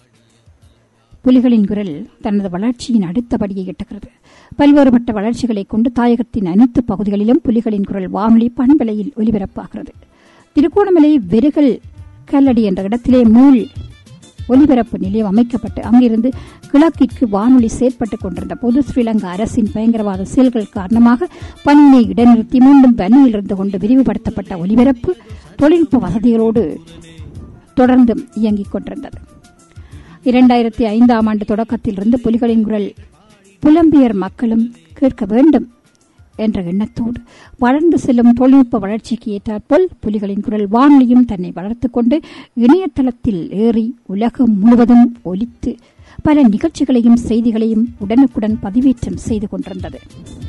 புலிகளின் குரல் தனது வளர்ச்சியின் அடுத்த படியை எட்டுகிறது பல்வேறுபட்ட வளர்ச்சிகளை கொண்டு தாயகத்தின் அனைத்து பகுதிகளிலும் புலிகளின் குரல் வானொலி பண்பலையில் ஒலிபரப்பாகிறது திருகோணமலை வெறுகல் கல்லடி என்ற இடத்திலே மூல் ஒலிபரப்பு நிலையம் அமைக்கப்பட்டு அங்கிருந்து கிழக்கிற்கு வானொலி செயற்பட்டுக் கொண்டிருந்த போது ஸ்ரீலங்கா அரசின் பயங்கரவாத செயல்கள் காரணமாக பணியை இடைநிறுத்தி மீண்டும் பணியில் இருந்து கொண்டு விரிவுபடுத்தப்பட்ட ஒலிபரப்பு தொழில்நுட்ப வசதிகளோடு தொடர்ந்தும் இயங்கிக் கொண்டிருந்தது இரண்டாயிரத்தி ஐந்தாம் ஆண்டு தொடக்கத்திலிருந்து புலிகளின் குரல் புலம்பியர் மக்களும் கேட்க வேண்டும் என்ற எண்ணத்தோடு வளர்ந்து செல்லும் தொழில்நுட்ப வளர்ச்சிக்கு ஏற்றாற்போல் புலிகளின் குரல் வானொலியும் தன்னை வளர்த்துக் கொண்டு இணையதளத்தில் ஏறி உலகம் முழுவதும் ஒலித்து பல நிகழ்ச்சிகளையும் செய்திகளையும் உடனுக்குடன் பதிவேற்றம் செய்து கொண்டிருந்தது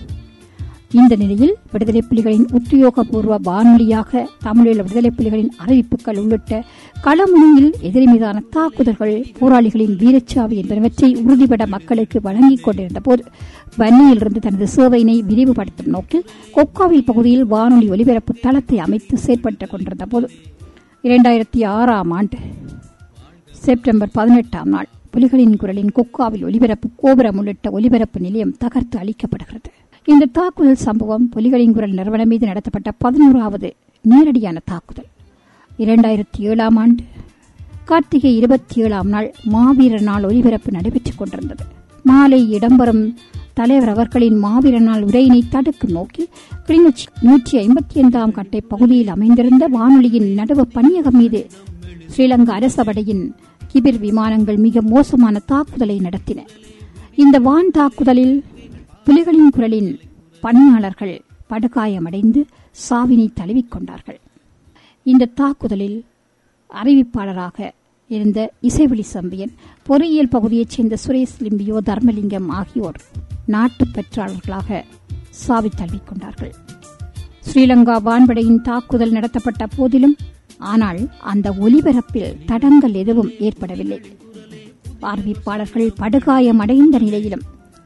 இந்த நிலையில் விடுதலை புலிகளின் உத்தியோகபூர்வ வானொலியாக தமிழீழ விடுதலை புலிகளின் அறிவிப்புகள் உள்ளிட்ட களமுனையில் எதிரி மீதான தாக்குதல்கள் போராளிகளின் வீரச்சாவி என்பனவற்றை உறுதிபட மக்களுக்கு வழங்கிக் கொண்டிருந்த போது வன்னியிலிருந்து தனது சேவையினை விரிவுபடுத்தும் நோக்கில் கொக்காவில் பகுதியில் வானொலி ஒலிபரப்பு தளத்தை அமைத்து செயற்பட்டுக் கொண்டிருந்த போது இரண்டாயிரத்தி ஆறாம் ஆண்டு செப்டம்பர் பதினெட்டாம் நாள் புலிகளின் குரலின் கொக்காவில் ஒலிபரப்பு கோபுரம் உள்ளிட்ட ஒலிபரப்பு நிலையம் தகர்த்து அளிக்கப்படுகிறது இந்த தாக்குதல் சம்பவம் புலிகளின் குரல் நிறுவனம் மீது நடத்தப்பட்ட பதினோராவது நேரடியான தாக்குதல் இரண்டாயிரத்தி ஏழாம் ஆண்டு கார்த்திகை இருபத்தி ஏழாம் நாள் மாவீரர் நாள் ஒலிபரப்பு நடைபெற்றுக் கொண்டிருந்தது மாலை இடம்பெறும் தலைவர் அவர்களின் மாவீரர் நாள் உரையினை தடுக்கும் நோக்கில் கிளிநொச்சி நூற்றி ஐம்பத்தி ஐந்தாம் கட்டை பகுதியில் அமைந்திருந்த வானொலியின் நடுவு பணியகம் மீது ஸ்ரீலங்கா அரசபடையின் கிபிர் விமானங்கள் மிக மோசமான தாக்குதலை நடத்தின இந்த வான் தாக்குதலில் புலிகளின் குரலின் பணியாளர்கள் படுகாயமடைந்து சாவினை தழுவிக்கொண்டார்கள் இந்த தாக்குதலில் அறிவிப்பாளராக இருந்த இசைவெளி சம்பியன் பொறியியல் பகுதியைச் சேர்ந்த சுரேஷ் லிம்பியோ தர்மலிங்கம் ஆகியோர் நாட்டு பெற்றாளர்களாக சாவி தழுவிக்கொண்டார்கள் ஸ்ரீலங்கா வான்படையின் தாக்குதல் நடத்தப்பட்ட போதிலும் ஆனால் அந்த ஒலிபரப்பில் தடங்கள் எதுவும் ஏற்படவில்லை அறிவிப்பாளர்கள் படுகாயமடைந்த நிலையிலும்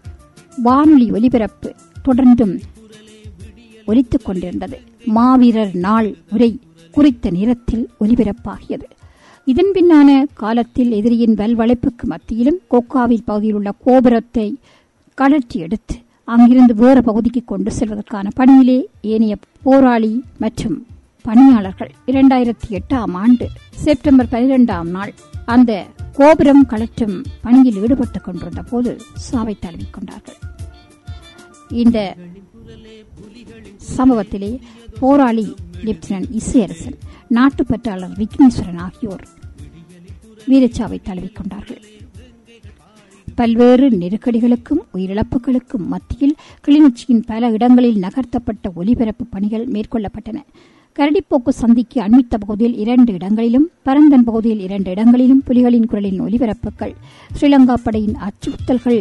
வானொலி ஒலிபரப்பு தொடர்ந்தும் ஒலித்துக் கொண்டிருந்தது மாவீரர் நாள் உரை குறித்த நேரத்தில் ஒலிபரப்பாகியது இதன் பின்னான காலத்தில் எதிரியின் வல்வளைப்புக்கு மத்தியிலும் கோக்காவில் பகுதியில் உள்ள கோபுரத்தை கழற்றி எடுத்து அங்கிருந்து வேறு பகுதிக்கு கொண்டு செல்வதற்கான பணியிலே ஏனைய போராளி மற்றும் பணியாளர்கள் இரண்டாயிரத்தி எட்டாம் ஆண்டு செப்டம்பர் பனிரெண்டாம் நாள் அந்த கோபுரம் கலற்றும் பணியில் ஈடுபட்டுக் கொண்டிருந்த போது சாவை தழுவிக்கொண்டார்கள் இந்த சம்பவத்திலே போராளி லெப்டினன்ட் இசையரசன் நாட்டுப்பற்றாளர் விக்னேஸ்வரன் ஆகியோர் வீரச்சாவை தழுவிக்கொண்டார்கள் பல்வேறு நெருக்கடிகளுக்கும் உயிரிழப்புகளுக்கும் மத்தியில் கிளிநொச்சியின் பல இடங்களில் நகர்த்தப்பட்ட ஒலிபரப்பு பணிகள் மேற்கொள்ளப்பட்டன கரடிப்போக்கு சந்திக்கு அண்மித்த பகுதியில் இரண்டு இடங்களிலும் பரந்தன் பகுதியில் இரண்டு இடங்களிலும் புலிகளின் குரலின் ஒலிபரப்புகள் ஸ்ரீலங்கா படையின் அச்சுறுத்தல்கள்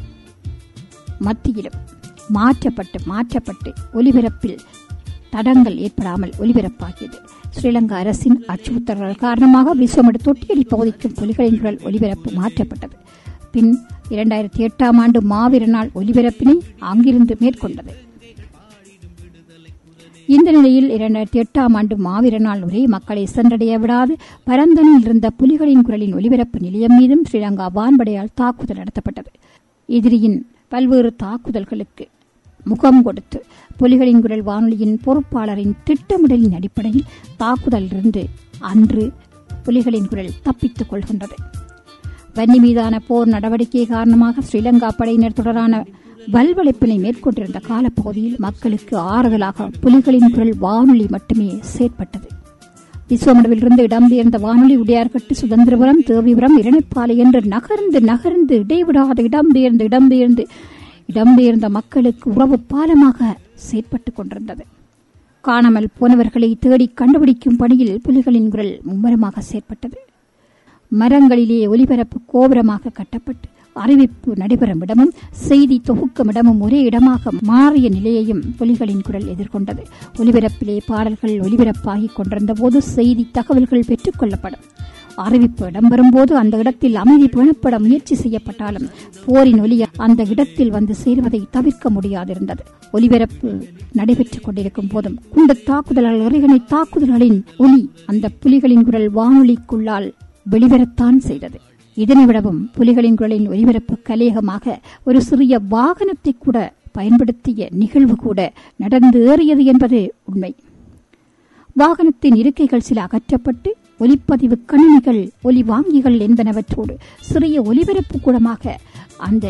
மத்தியிலும் மாற்றப்பட்டு மாற்றப்பட்டு ஒலிபரப்பில் தடங்கள் ஏற்படாமல் ஒலிபரப்பாகியது ஸ்ரீலங்கா அரசின் அச்சுறுத்தல்கள் காரணமாக விஸ்வமடு தொட்டியடி பகுதிக்கும் புலிகளின் குரல் ஒலிபரப்பு மாற்றப்பட்டது பின் இரண்டாயிரத்தி எட்டாம் ஆண்டு மாவீர நாள் ஒலிபரப்பினை அங்கிருந்து மேற்கொண்டது இந்த நிலையில் இரண்டாயிரத்தி எட்டாம் ஆண்டு மாவீர நாள் ஒரே மக்களை சென்றடைய விடாது பரந்தனில் இருந்த புலிகளின் குரலின் ஒலிபரப்பு நிலையம் மீதும் ஸ்ரீலங்கா வான்படையால் தாக்குதல் நடத்தப்பட்டது எதிரியின் பல்வேறு தாக்குதல்களுக்கு முகம் கொடுத்து புலிகளின் குரல் வானொலியின் பொறுப்பாளரின் திட்டமிடலின் அடிப்படையில் தாக்குதலிலிருந்து அன்று புலிகளின் குரல் தப்பித்துக் கொள்கின்றது வன்னி மீதான போர் நடவடிக்கை காரணமாக ஸ்ரீலங்கா படையினர் தொடரான வல்வளைப்பினை மேற்கொண்டிருந்த காலப்பகுதியில் மக்களுக்கு ஆறுதலாக புலிகளின் குரல் வானொலி மட்டுமே செயற்பட்டது விஸ்வமடுவிலிருந்து இடம்பெயர்ந்த வானொலி உடையார்கட்டு சுதந்திரபுரம் தேவிபுரம் இரணைப்பாலை என்று நகர்ந்து நகர்ந்து இடைவிடாத இடம்பெயர்ந்து இடம்பெயர்ந்து இடம்பெயர்ந்த மக்களுக்கு உறவு பாலமாக செயற்பட்டுக் கொண்டிருந்தது காணாமல் போனவர்களை தேடி கண்டுபிடிக்கும் பணியில் புலிகளின் குரல் மும்முரமாக செயற்பட்டது மரங்களிலே ஒலிபரப்பு கோபுரமாக கட்டப்பட்டு அறிவிப்பு நடைபெறும் இடமும் செய்தி தொகுக்கும் இடமும் ஒரே இடமாக மாறிய நிலையையும் புலிகளின் குரல் எதிர்கொண்டது ஒலிபரப்பிலே பாடல்கள் ஒலிபரப்பாகிக் கொண்டிருந்த போது செய்தி தகவல்கள் பெற்றுக் கொள்ளப்படும் அறிவிப்பு இடம்பெறும் போது அந்த இடத்தில் அமைதி பேணப்பட முயற்சி செய்யப்பட்டாலும் போரின் ஒலி அந்த இடத்தில் வந்து சேர்வதை தவிர்க்க முடியாதிருந்தது ஒலிபரப்பு நடைபெற்றுக் கொண்டிருக்கும் போதும் குண்டு தாக்குதல்கள் இறைகணை தாக்குதல்களின் ஒலி அந்த புலிகளின் குரல் வானொலிக்குள்ளால் வெளிவரத்தான் செய்தது இதனை விடவும் புலிகளின் குரலின் ஒலிபரப்பு கலேகமாக ஒரு சிறிய வாகனத்தை கூட பயன்படுத்திய நிகழ்வு கூட நடந்து ஏறியது என்பது உண்மை வாகனத்தின் இருக்கைகள் சில அகற்றப்பட்டு ஒலிப்பதிவு கணினிகள் ஒலி வாங்கிகள் என்பனவற்றோடு சிறிய ஒலிபரப்பு கூடமாக அந்த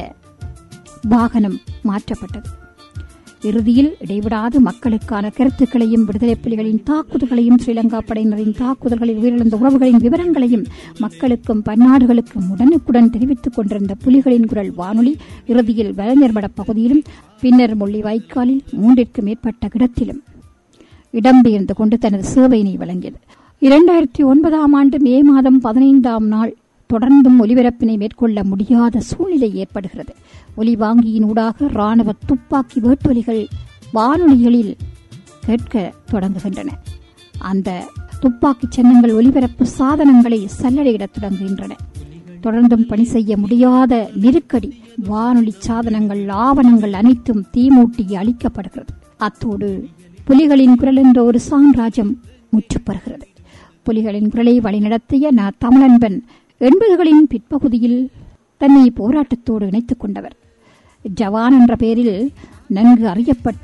வாகனம் மாற்றப்பட்டது இறுதியில் இடைவிடாது மக்களுக்கான கருத்துக்களையும் விடுதலை புலிகளின் தாக்குதல்களையும் ஸ்ரீலங்கா படையினரின் தாக்குதல்களில் உயிரிழந்த உறவுகளின் விவரங்களையும் மக்களுக்கும் பன்னாடுகளுக்கும் உடனுக்குடன் தெரிவித்துக் கொண்டிருந்த புலிகளின் குரல் வானொலி இறுதியில் வலைஞர்மட பகுதியிலும் பின்னர் முள்ளி வாய்க்காலில் மூன்றிற்கு மேற்பட்ட இடத்திலும் இடம்பெயர்ந்து கொண்டு தனது சேவையினை வழங்கியது இரண்டாயிரத்தி ஒன்பதாம் ஆண்டு மே மாதம் பதினைந்தாம் நாள் தொடர்ந்தும் ஒலிபரப்பினை மேற்கொள்ள முடியாத சூழ்நிலை ஏற்படுகிறது ஒலி வாங்கியின் ஊடாக ராணுவ துப்பாக்கி வேட்டொலிகள் வானொலிகளில் கேட்க தொடங்குகின்றன அந்த துப்பாக்கி சின்னங்கள் ஒலிபரப்பு சாதனங்களை சல்லடையிடத் தொடங்குகின்றன தொடர்ந்தும் பணி செய்ய முடியாத நெருக்கடி வானொலி சாதனங்கள் ஆவணங்கள் அனைத்தும் தீமூட்டி அளிக்கப்படுகிறது அத்தோடு புலிகளின் குரல் என்ற ஒரு சாம்ராஜ்யம் முற்றுப்பெறுகிறது புலிகளின் குரலை வழிநடத்திய ந தமிழன்பன் எண்பதுகளின் பிற்பகுதியில் தன்னை போராட்டத்தோடு இணைத்துக் கொண்டவர் ஜவான் என்ற பெயரில் நன்கு அறியப்பட்ட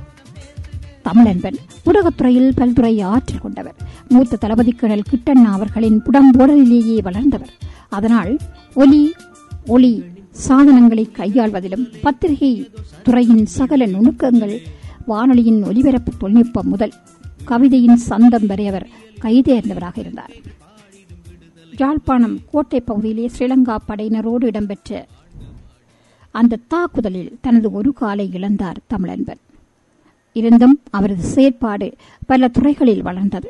தமிழன்பன் ஊடகத்துறையில் பல்துறை ஆற்றல் கொண்டவர் மூத்த தளபதி கணல் கிட்டண்ணா அவர்களின் புடம்போடலிலேயே வளர்ந்தவர் அதனால் ஒலி ஒளி சாதனங்களை கையாள்வதிலும் பத்திரிகை துறையின் சகல நுணுக்கங்கள் வானொலியின் ஒலிபரப்பு தொழில்நுட்பம் முதல் கவிதையின் சந்தம் வரை அவர் கைதேர்ந்தவராக இருந்தார் யாழ்ப்பாணம் கோட்டை பகுதியிலே ஸ்ரீலங்கா படையினரோடு இடம்பெற்ற அந்த தாக்குதலில் தனது ஒரு காலை இழந்தார் தமிழன்பன் இருந்தும் அவரது செயற்பாடு பல துறைகளில் வளர்ந்தது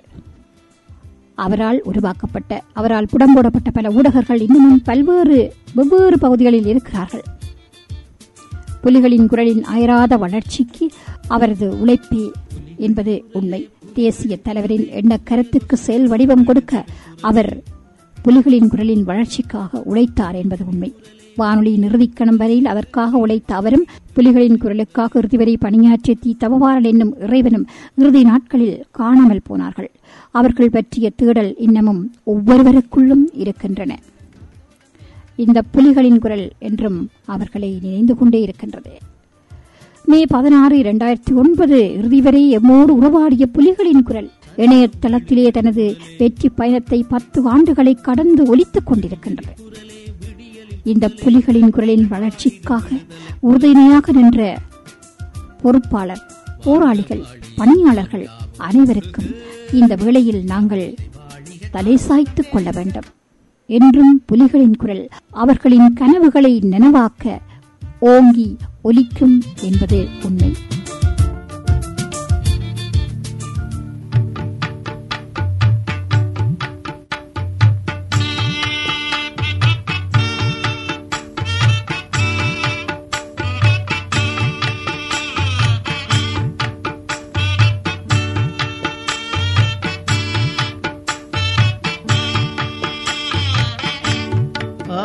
அவரால் உருவாக்கப்பட்ட அவரால் புடம்போடப்பட்ட பல ஊடகர்கள் இன்னமும் பல்வேறு வெவ்வேறு பகுதிகளில் இருக்கிறார்கள் புலிகளின் குரலின் அயராத வளர்ச்சிக்கு அவரது உழைப்பே என்பது உண்மை தேசிய தலைவரின் எண்ண கருத்துக்கு செயல் வடிவம் கொடுக்க அவர் புலிகளின் குரலின் வளர்ச்சிக்காக உழைத்தார் என்பது உண்மை வானொலியின் இறுதிக்கணம் வரையில் அதற்காக உழைத்த அவரும் புலிகளின் குரலுக்காக இறுதி வரை பணியாற்றிய தி தவவாரல் என்னும் இறைவனும் இறுதி நாட்களில் காணாமல் போனார்கள் அவர்கள் பற்றிய தேடல் இன்னமும் ஒவ்வொருவருக்குள்ளும் இருக்கின்றன இந்த புலிகளின் குரல் என்றும் அவர்களை நினைந்து கொண்டே இருக்கின்றது மே பதினாறு இரண்டாயிரத்தி ஒன்பது இறுதி வரை எம்மோடு உறவாடிய புலிகளின் குரல் இணையதளத்திலே தனது வெற்றி பயணத்தை பத்து ஆண்டுகளை கடந்து ஒலித்துக் கொண்டிருக்கின்றது இந்த புலிகளின் குரலின் வளர்ச்சிக்காக உறுதுணையாக நின்ற பொறுப்பாளர் போராளிகள் பணியாளர்கள் அனைவருக்கும் இந்த வேளையில் நாங்கள் தலை சாய்த்துக் கொள்ள வேண்டும் என்றும் புலிகளின் குரல் அவர்களின் கனவுகளை நனவாக்க ஓங்கி ஒலிக்கும் என்பது உண்மை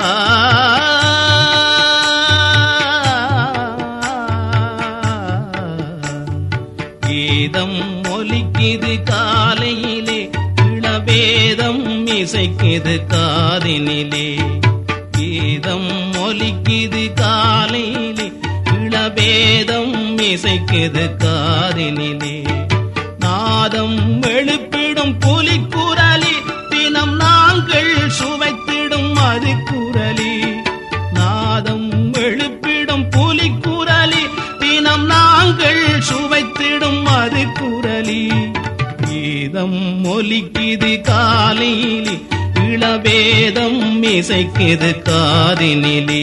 ஆ இசைக்குது காதினிலே கீதம் ஒலிக்குது காலையிலே இளவேதம் இசைக்குது காதினிலே நாதம் எழுப்பிடும் புலிக்குரலி தினம் நாங்கள் சுவைத்திடும் அது குரலி நாதம் எழுப்பிடும் புலிக்குரலி தினம் நாங்கள் சுவைத்திடும் அது குரலி கீதம் ஒலிக்குது காலையிலே இளவேதம் இசைக்குது காதினிலே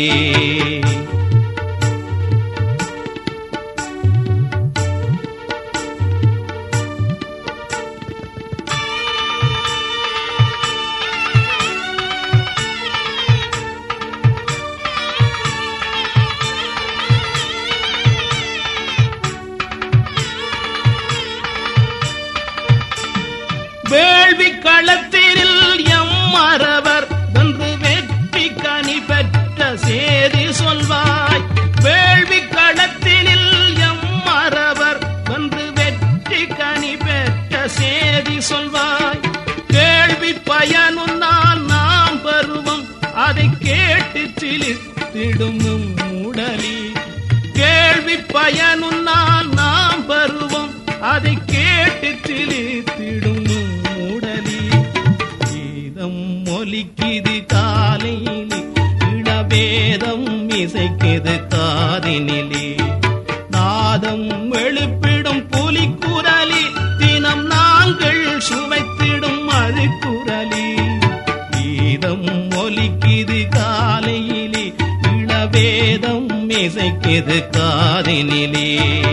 வேள்வி களத்தினில் எம் மறவர் வந்து வெற்றி கனி பெற்ற சேதி சொல்வாய் வேள்வி களத்தினில் எம் மறவர் வந்து வெற்றி கனி பெற்ற சேதி சொல்வாய் கேள்வி பயனும் நான் நாம் பருவம் அதை கேட்டு சிலித்திடும் உடலி கேள்வி பயனும் நான் நாம் பருவம் அதை கேட்டு சிலித்திடும் உடலி கீதம் ஒலிக்குது காலையிலே இளவேதம் இசைக்குது காதினிலே நாதம் எழுப்பிடும் புலிக்குரலி தினம் நாங்கள் சுவைத்திடும் அது குரலி கீதம் ஒலிக்குது காலையிலே இளவேதம் இசைக்குது காதினிலே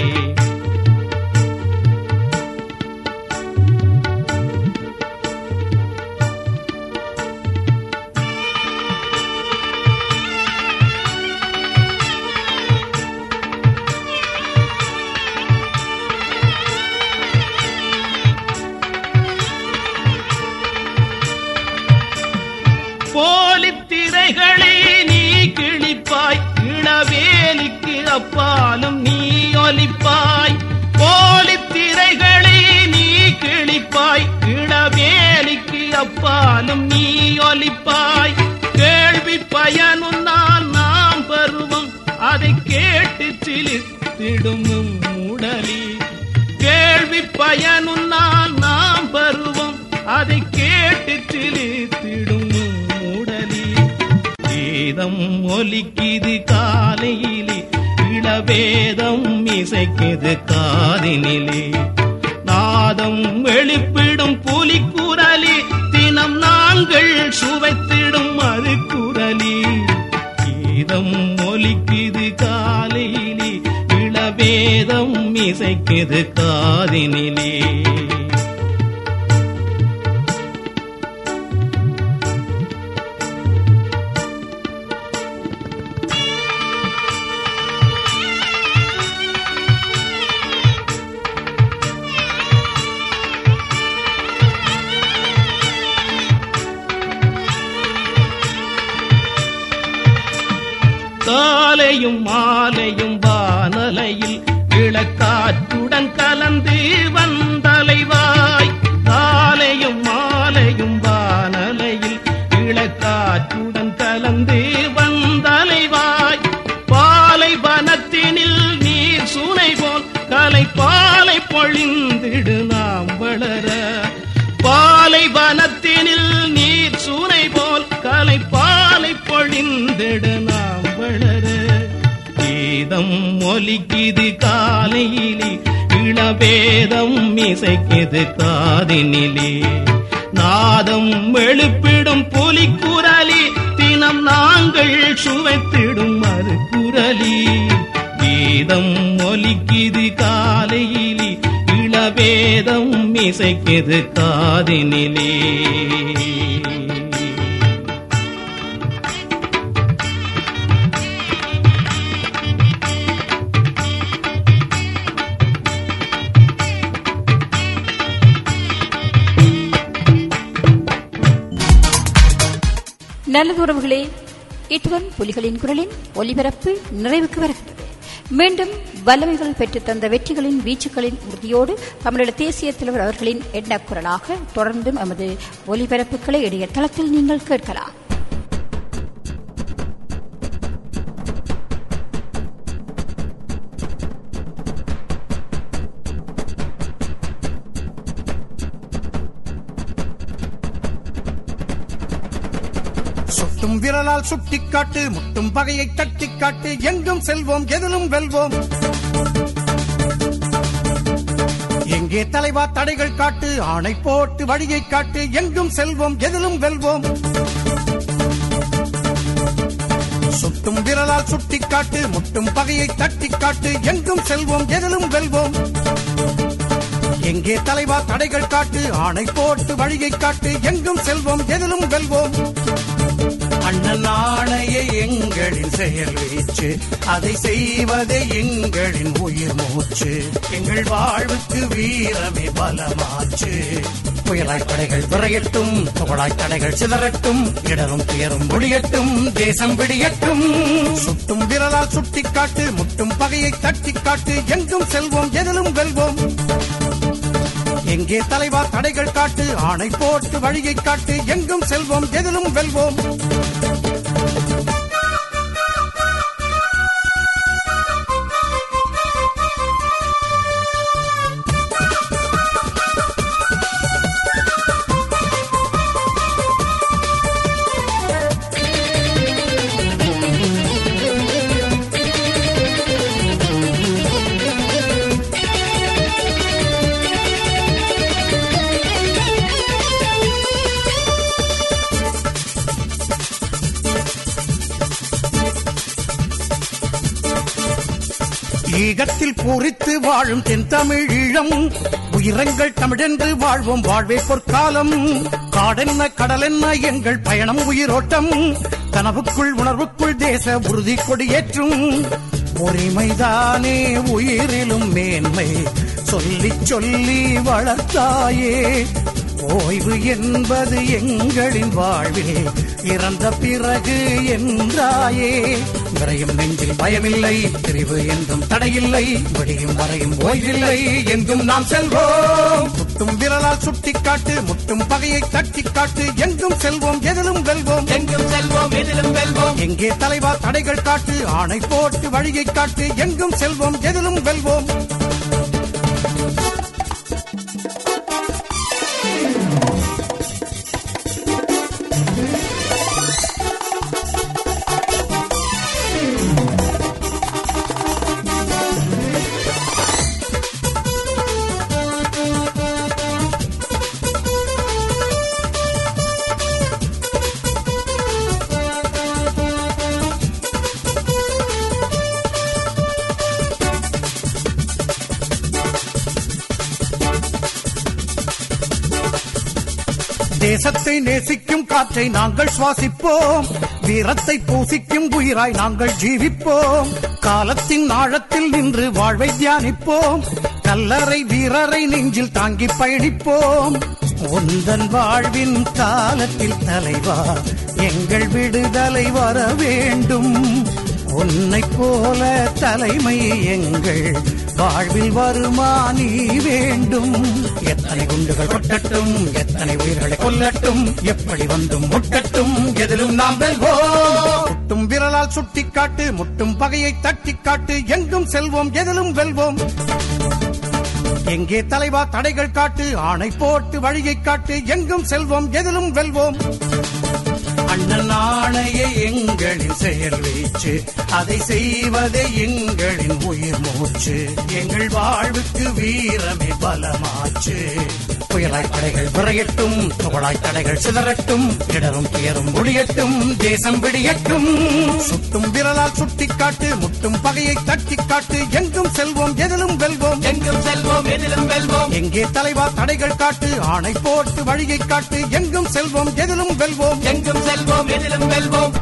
போலித் திரைகளை நீ கிழிப்பாய் இளவேலிக்கு அப்பாலும் நீ ஒலிப்பாய் போலித் திரைகளை நீ கிழிப்பாய் இளவேலிக்கு அப்பாலும் நீ ஒலிப்பாய் கேள்வி பயனும் நான் நாம் பருவம் அதை கேட்டு சிலித்திடும் உடலி கேள்வி பயனும் நான் நாம் பருவம் அதை கேட்டு சிலித்திடும் உடலி கீதம் ஒலிக்குது காலையிலே இளவேதம் இசைக்குது காதினிலே நாதம் எழுப்பிடும் புலிக்குரலி தினம் நாங்கள் சுவைத்திடும் அது குரலி கீதம் ஒலிக்குது காலையிலே இளவேதம் இசைக்குது காதினிலே காலையும் மாலையும் வானலையில் இளக்காற்றுடன் கலந்து வந்தலைவாய் காலையும் மாலையும் வானலையில் இளக்காற்றுடன் கலந்து வந்தலைவாய் பாலை வனத்தினில் நீர் சுனை போல் கலை பாலை பொழிந்திடு நாம் வளர பாலை வனத்தினில் நீர் சூனை போல் கலை பாலை பொழிந்திடு நாம் வளர கீதம் ஒலிக்குது காலையிலே இளவேதம் இசைக்குது காதினிலே நாதம் எழுப்பிடும் புலிக்குரலி தினம் நாங்கள் சுவைத்திடும் மறு குரலி கீதம் ஒலிக்குது காலையிலே இளவேதம் இசைக்குது காதினிலே நல்லது உறவுகளே இத்துடன் புலிகளின் குரலின் ஒலிபரப்பு நிறைவுக்கு வருகிறது மீண்டும் வல்லமைகள் பெற்றுத் தந்த வெற்றிகளின் வீச்சுக்களின் உறுதியோடு தமிழீழ தேசிய தலைவர் அவர்களின் எண்ணக்குரலாக தொடர்ந்தும் எமது ஒலிபரப்புகளை இடைய தளத்தில் நீங்கள் கேட்கலாம் சுட்டும் விரலால் சுட்டிக்காட்டு முட்டும் பகையை தட்டிக்காட்டு எங்கும் செல்வோம் எதிலும் வெல்வோம் எங்கே தலைவா தடைகள் காட்டு ஆணை போட்டு வழியை காட்டு எங்கும் செல்வோம் எதிலும் வெல்வோம் சுட்டும் விரலால் சுட்டிக்காட்டு முட்டும் பகையை தட்டிக்காட்டு எங்கும் செல்வோம் எதிலும் வெல்வோம் எங்கே தலைவா தடைகள் காட்டு ஆணை போட்டு வழியை காட்டு எங்கும் செல்வோம் எதிலும் வெல்வோம் அண்ணன் ஆணைய எங்களின் செயல் வீச்சு அதை செய்வதே எங்களின் உயிர் மூச்சு எங்கள் வாழ்வுக்கு வீரமே பலமாச்சு புயலாய் படைகள் விரையட்டும் புகழாய் தடைகள் சிதறட்டும் இடரும் துயரும் முடியட்டும் தேசம் விடியட்டும் சுட்டும் விரலால் சுட்டிக்காட்டு முட்டும் பகையை தட்டிக்காட்டு எங்கும் செல்வோம் எதிலும் வெல்வோம் எங்கே தலைவா தடைகள் காட்டு ஆணை போட்டு வழியை காட்டு எங்கும் செல்வோம் எதிலும் வெல்வோம் ஈகத்தில் பூரித்து வாழும் தென் தமிழீழம் உயிரங்கள் தமிழென்று வாழ்வோம் வாழ்வே பொற்காலம் காடென்ன கடலென்ன எங்கள் பயணம் உயிரோட்டம் கனவுக்குள் உணர்வுக்குள் தேச உறுதி கொடியேற்றும் உரிமைதானே உயிரிலும் மேன்மை சொல்லி சொல்லி வளர்த்தாயே ஓய்வு என்பது எங்களின் வாழ்வில் இறந்த பிறகு என்றாயே விரையும் நெஞ்சில் பயமில்லை பிரிவு என்றும் தடையில்லை விடியும் வரையும் ஓய்வில்லை எங்கும் நாம் செல்வோம் முட்டும் விரலால் சுட்டிக்காட்டு முட்டும் பகையை தட்டிக்காட்டு எங்கும் செல்வோம் எதிலும் வெல்வோம் எங்கும் செல்வோம் எதிலும் வெல்வோம் எங்கே தலைவா தடைகள் காட்டு ஆணை போட்டு வழியை காட்டு எங்கும் செல்வோம் எதிலும் வெல்வோம் தேசத்தை நேசிக்கும் காற்றை நாங்கள் சுவாசிப்போம் வீரத்தை பூசிக்கும் உயிராய் நாங்கள் ஜீவிப்போம் காலத்தின் ஆழத்தில் நின்று வாழ்வை தியானிப்போம் கல்லறை வீரரை நெஞ்சில் தாங்கி பயணிப்போம் உந்தன் வாழ்வின் காலத்தில் தலைவா எங்கள் விடுதலை வர வேண்டும் உன்னை போல தலைமை எங்கள் வாழ்வில் வருமா நீ வேண்டும் எத்தனை குண்டுகள் கொட்டட்டும் எத்தனை உயிர்களை கொல்லட்டும் எப்படி வந்தும் முட்டட்டும் எதிலும் நாம் வெல்வோம் முட்டும் விரலால் சுட்டிக்காட்டு முட்டும் பகையை தட்டிக்காட்டு எங்கும் செல்வோம் எதிலும் வெல்வோம் எங்கே தலைவா தடைகள் காட்டு ஆணை போட்டு வழியை காட்டு எங்கும் செல்வோம் எதிலும் வெல்வோம் அண்ணன் ஆணைய எங்களின் செயல் வீச்சு அதை செய்வதே எங்களின் உயிர் மூச்சு எங்கள் வாழ்வுக்கு வீரமே பலமாச்சு புயலாய் படைகள் விரையட்டும் புகழாய் தடைகள் சிதறட்டும் இடரும் துயரும் முடியட்டும் தேசம் விடியட்டும் சுட்டும் விரலால் சுட்டிக்காட்டு முட்டும் பகையை தட்டிக்காட்டு எங்கும் செல்வோம் எதிலும் வெல்வோம் எங்கும் செல்வோம் எதிலும் வெல்வோம் எங்கே தலைவா தடைகள் காட்டு ஆணை போட்டு வழியை காட்டு எங்கும் செல்வோம் எதிலும் வெல்வோம் எங்கும் செல்வோம் எதிலும் வெல்வோம்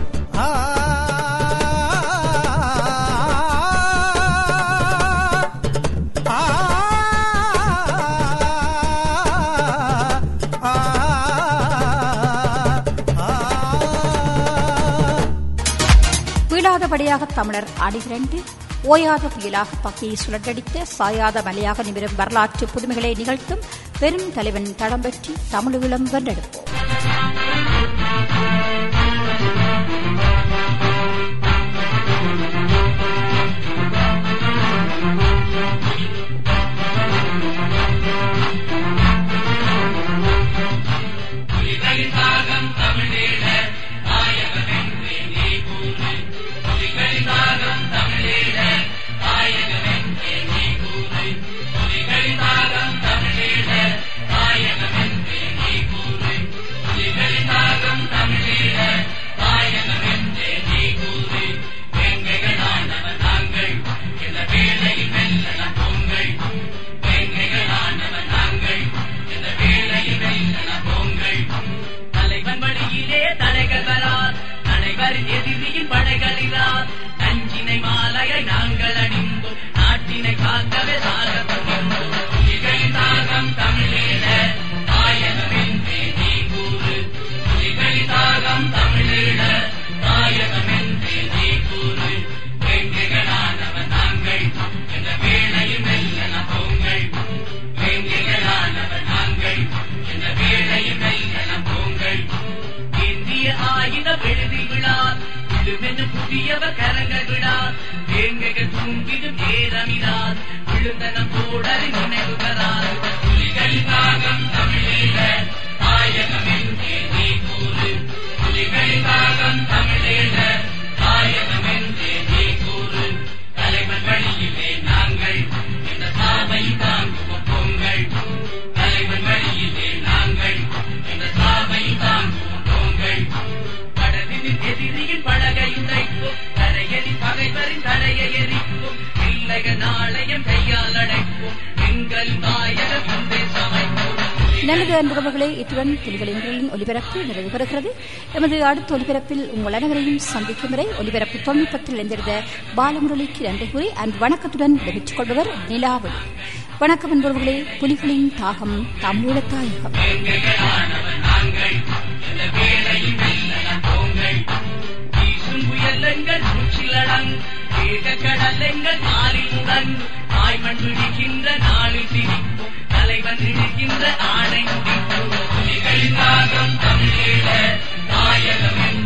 வீடாதபடியாக தமிழர் அடிதிரண்டு ஓயாத புயலாக பக்கையை சுழற்றடித்த சாயாத மலையாக நிமிரும் வரலாற்று புதுமைகளை நிகழ்த்தும் பெரும் தலைவன் தடம் பற்றி தமிழீழம் வென்றெடுப்போம் தலைவன் வழியிலே தடைகள் வரார் தலைவர் எதிரியின் படைகளிலார் நஞ்சினை மாலையை நாங்கள் அணிந்தோம் நாட்டினை காக்கவே சாக துணிந்தோம் புலிகளின் தாகம் தமிழீழ தாயகம் என்றே நீ கூறு புலிகளின் தாகம் தமிழீழ தாயகம் என்றே நீ கூறு வேங்கைகளானவன் நாங்கள் என்ற வேளையில் மெல்லன போங்கள் வேங்கைகளானவன் நாங்கள் என்ற வேளையில் மெல்லன போங்கள் இந்திய ஆயுத விழுதி விழார் விழுமென்று புதியவர் கரங்கள் விழார் வேங்கைகள் தூங்கிடும் ஏறமிடார் விழுந்தனம் போடலை நினைவு பெறார் புலிகளின் தாகம் தமிழீழ தாயகம் என்றே நீ கூறு புலிகளின் தாகம் தமிழீழ தாயகம் என்றே நீ கூறு தலைவன் வழியிலே நாங்கள் இந்த சாவை தாங்குவோம் பொங்கல் தலைவன் வழியிலே நாங்கள் இந்த சாவை தாங்குவோம் பொங்கல் கடலின் எதிரியின் படகை உடைப்போம் கரையலின் பகைவரின் தலையை எரிப்போம் இல்லைக நாளையம் கையால் அடைப்போம் எங்கள் தாயக சந்தேசம் அமைப்போம் நல்லது அன்புறவுகளே இத்துடன் புலிகளின் ஒலிபரப்பு நிறைவு பெறுகிறது எமது அடுத்த ஒலிபரப்பில் உங்கள் அனைவரையும் சந்திக்கும் வரை ஒலிபரப்பு தொழில்நுட்பத்தில் இணைந்திருந்த பாலமுரளிக்கு நன்றி கூறி அண்ட் வணக்கத்துடன் விடைபெற்றுக் கொள்பவர் நிலாவளி வணக்கம் அன்புறவுகளே புலிகளின் தாகம் தமிழீழ தாயகம் வீசும் புயலங்கள் மூச்சிலடங் வேக கடலெங்கள் நாளில் உடன் தாய்மண் விடுகின்ற நாளில் சிரிப்போம் தலைவன் இடுகின்ற ஆணை முடிப்போம் புலிகளின் தாகம் தமிழீழ தாயகம்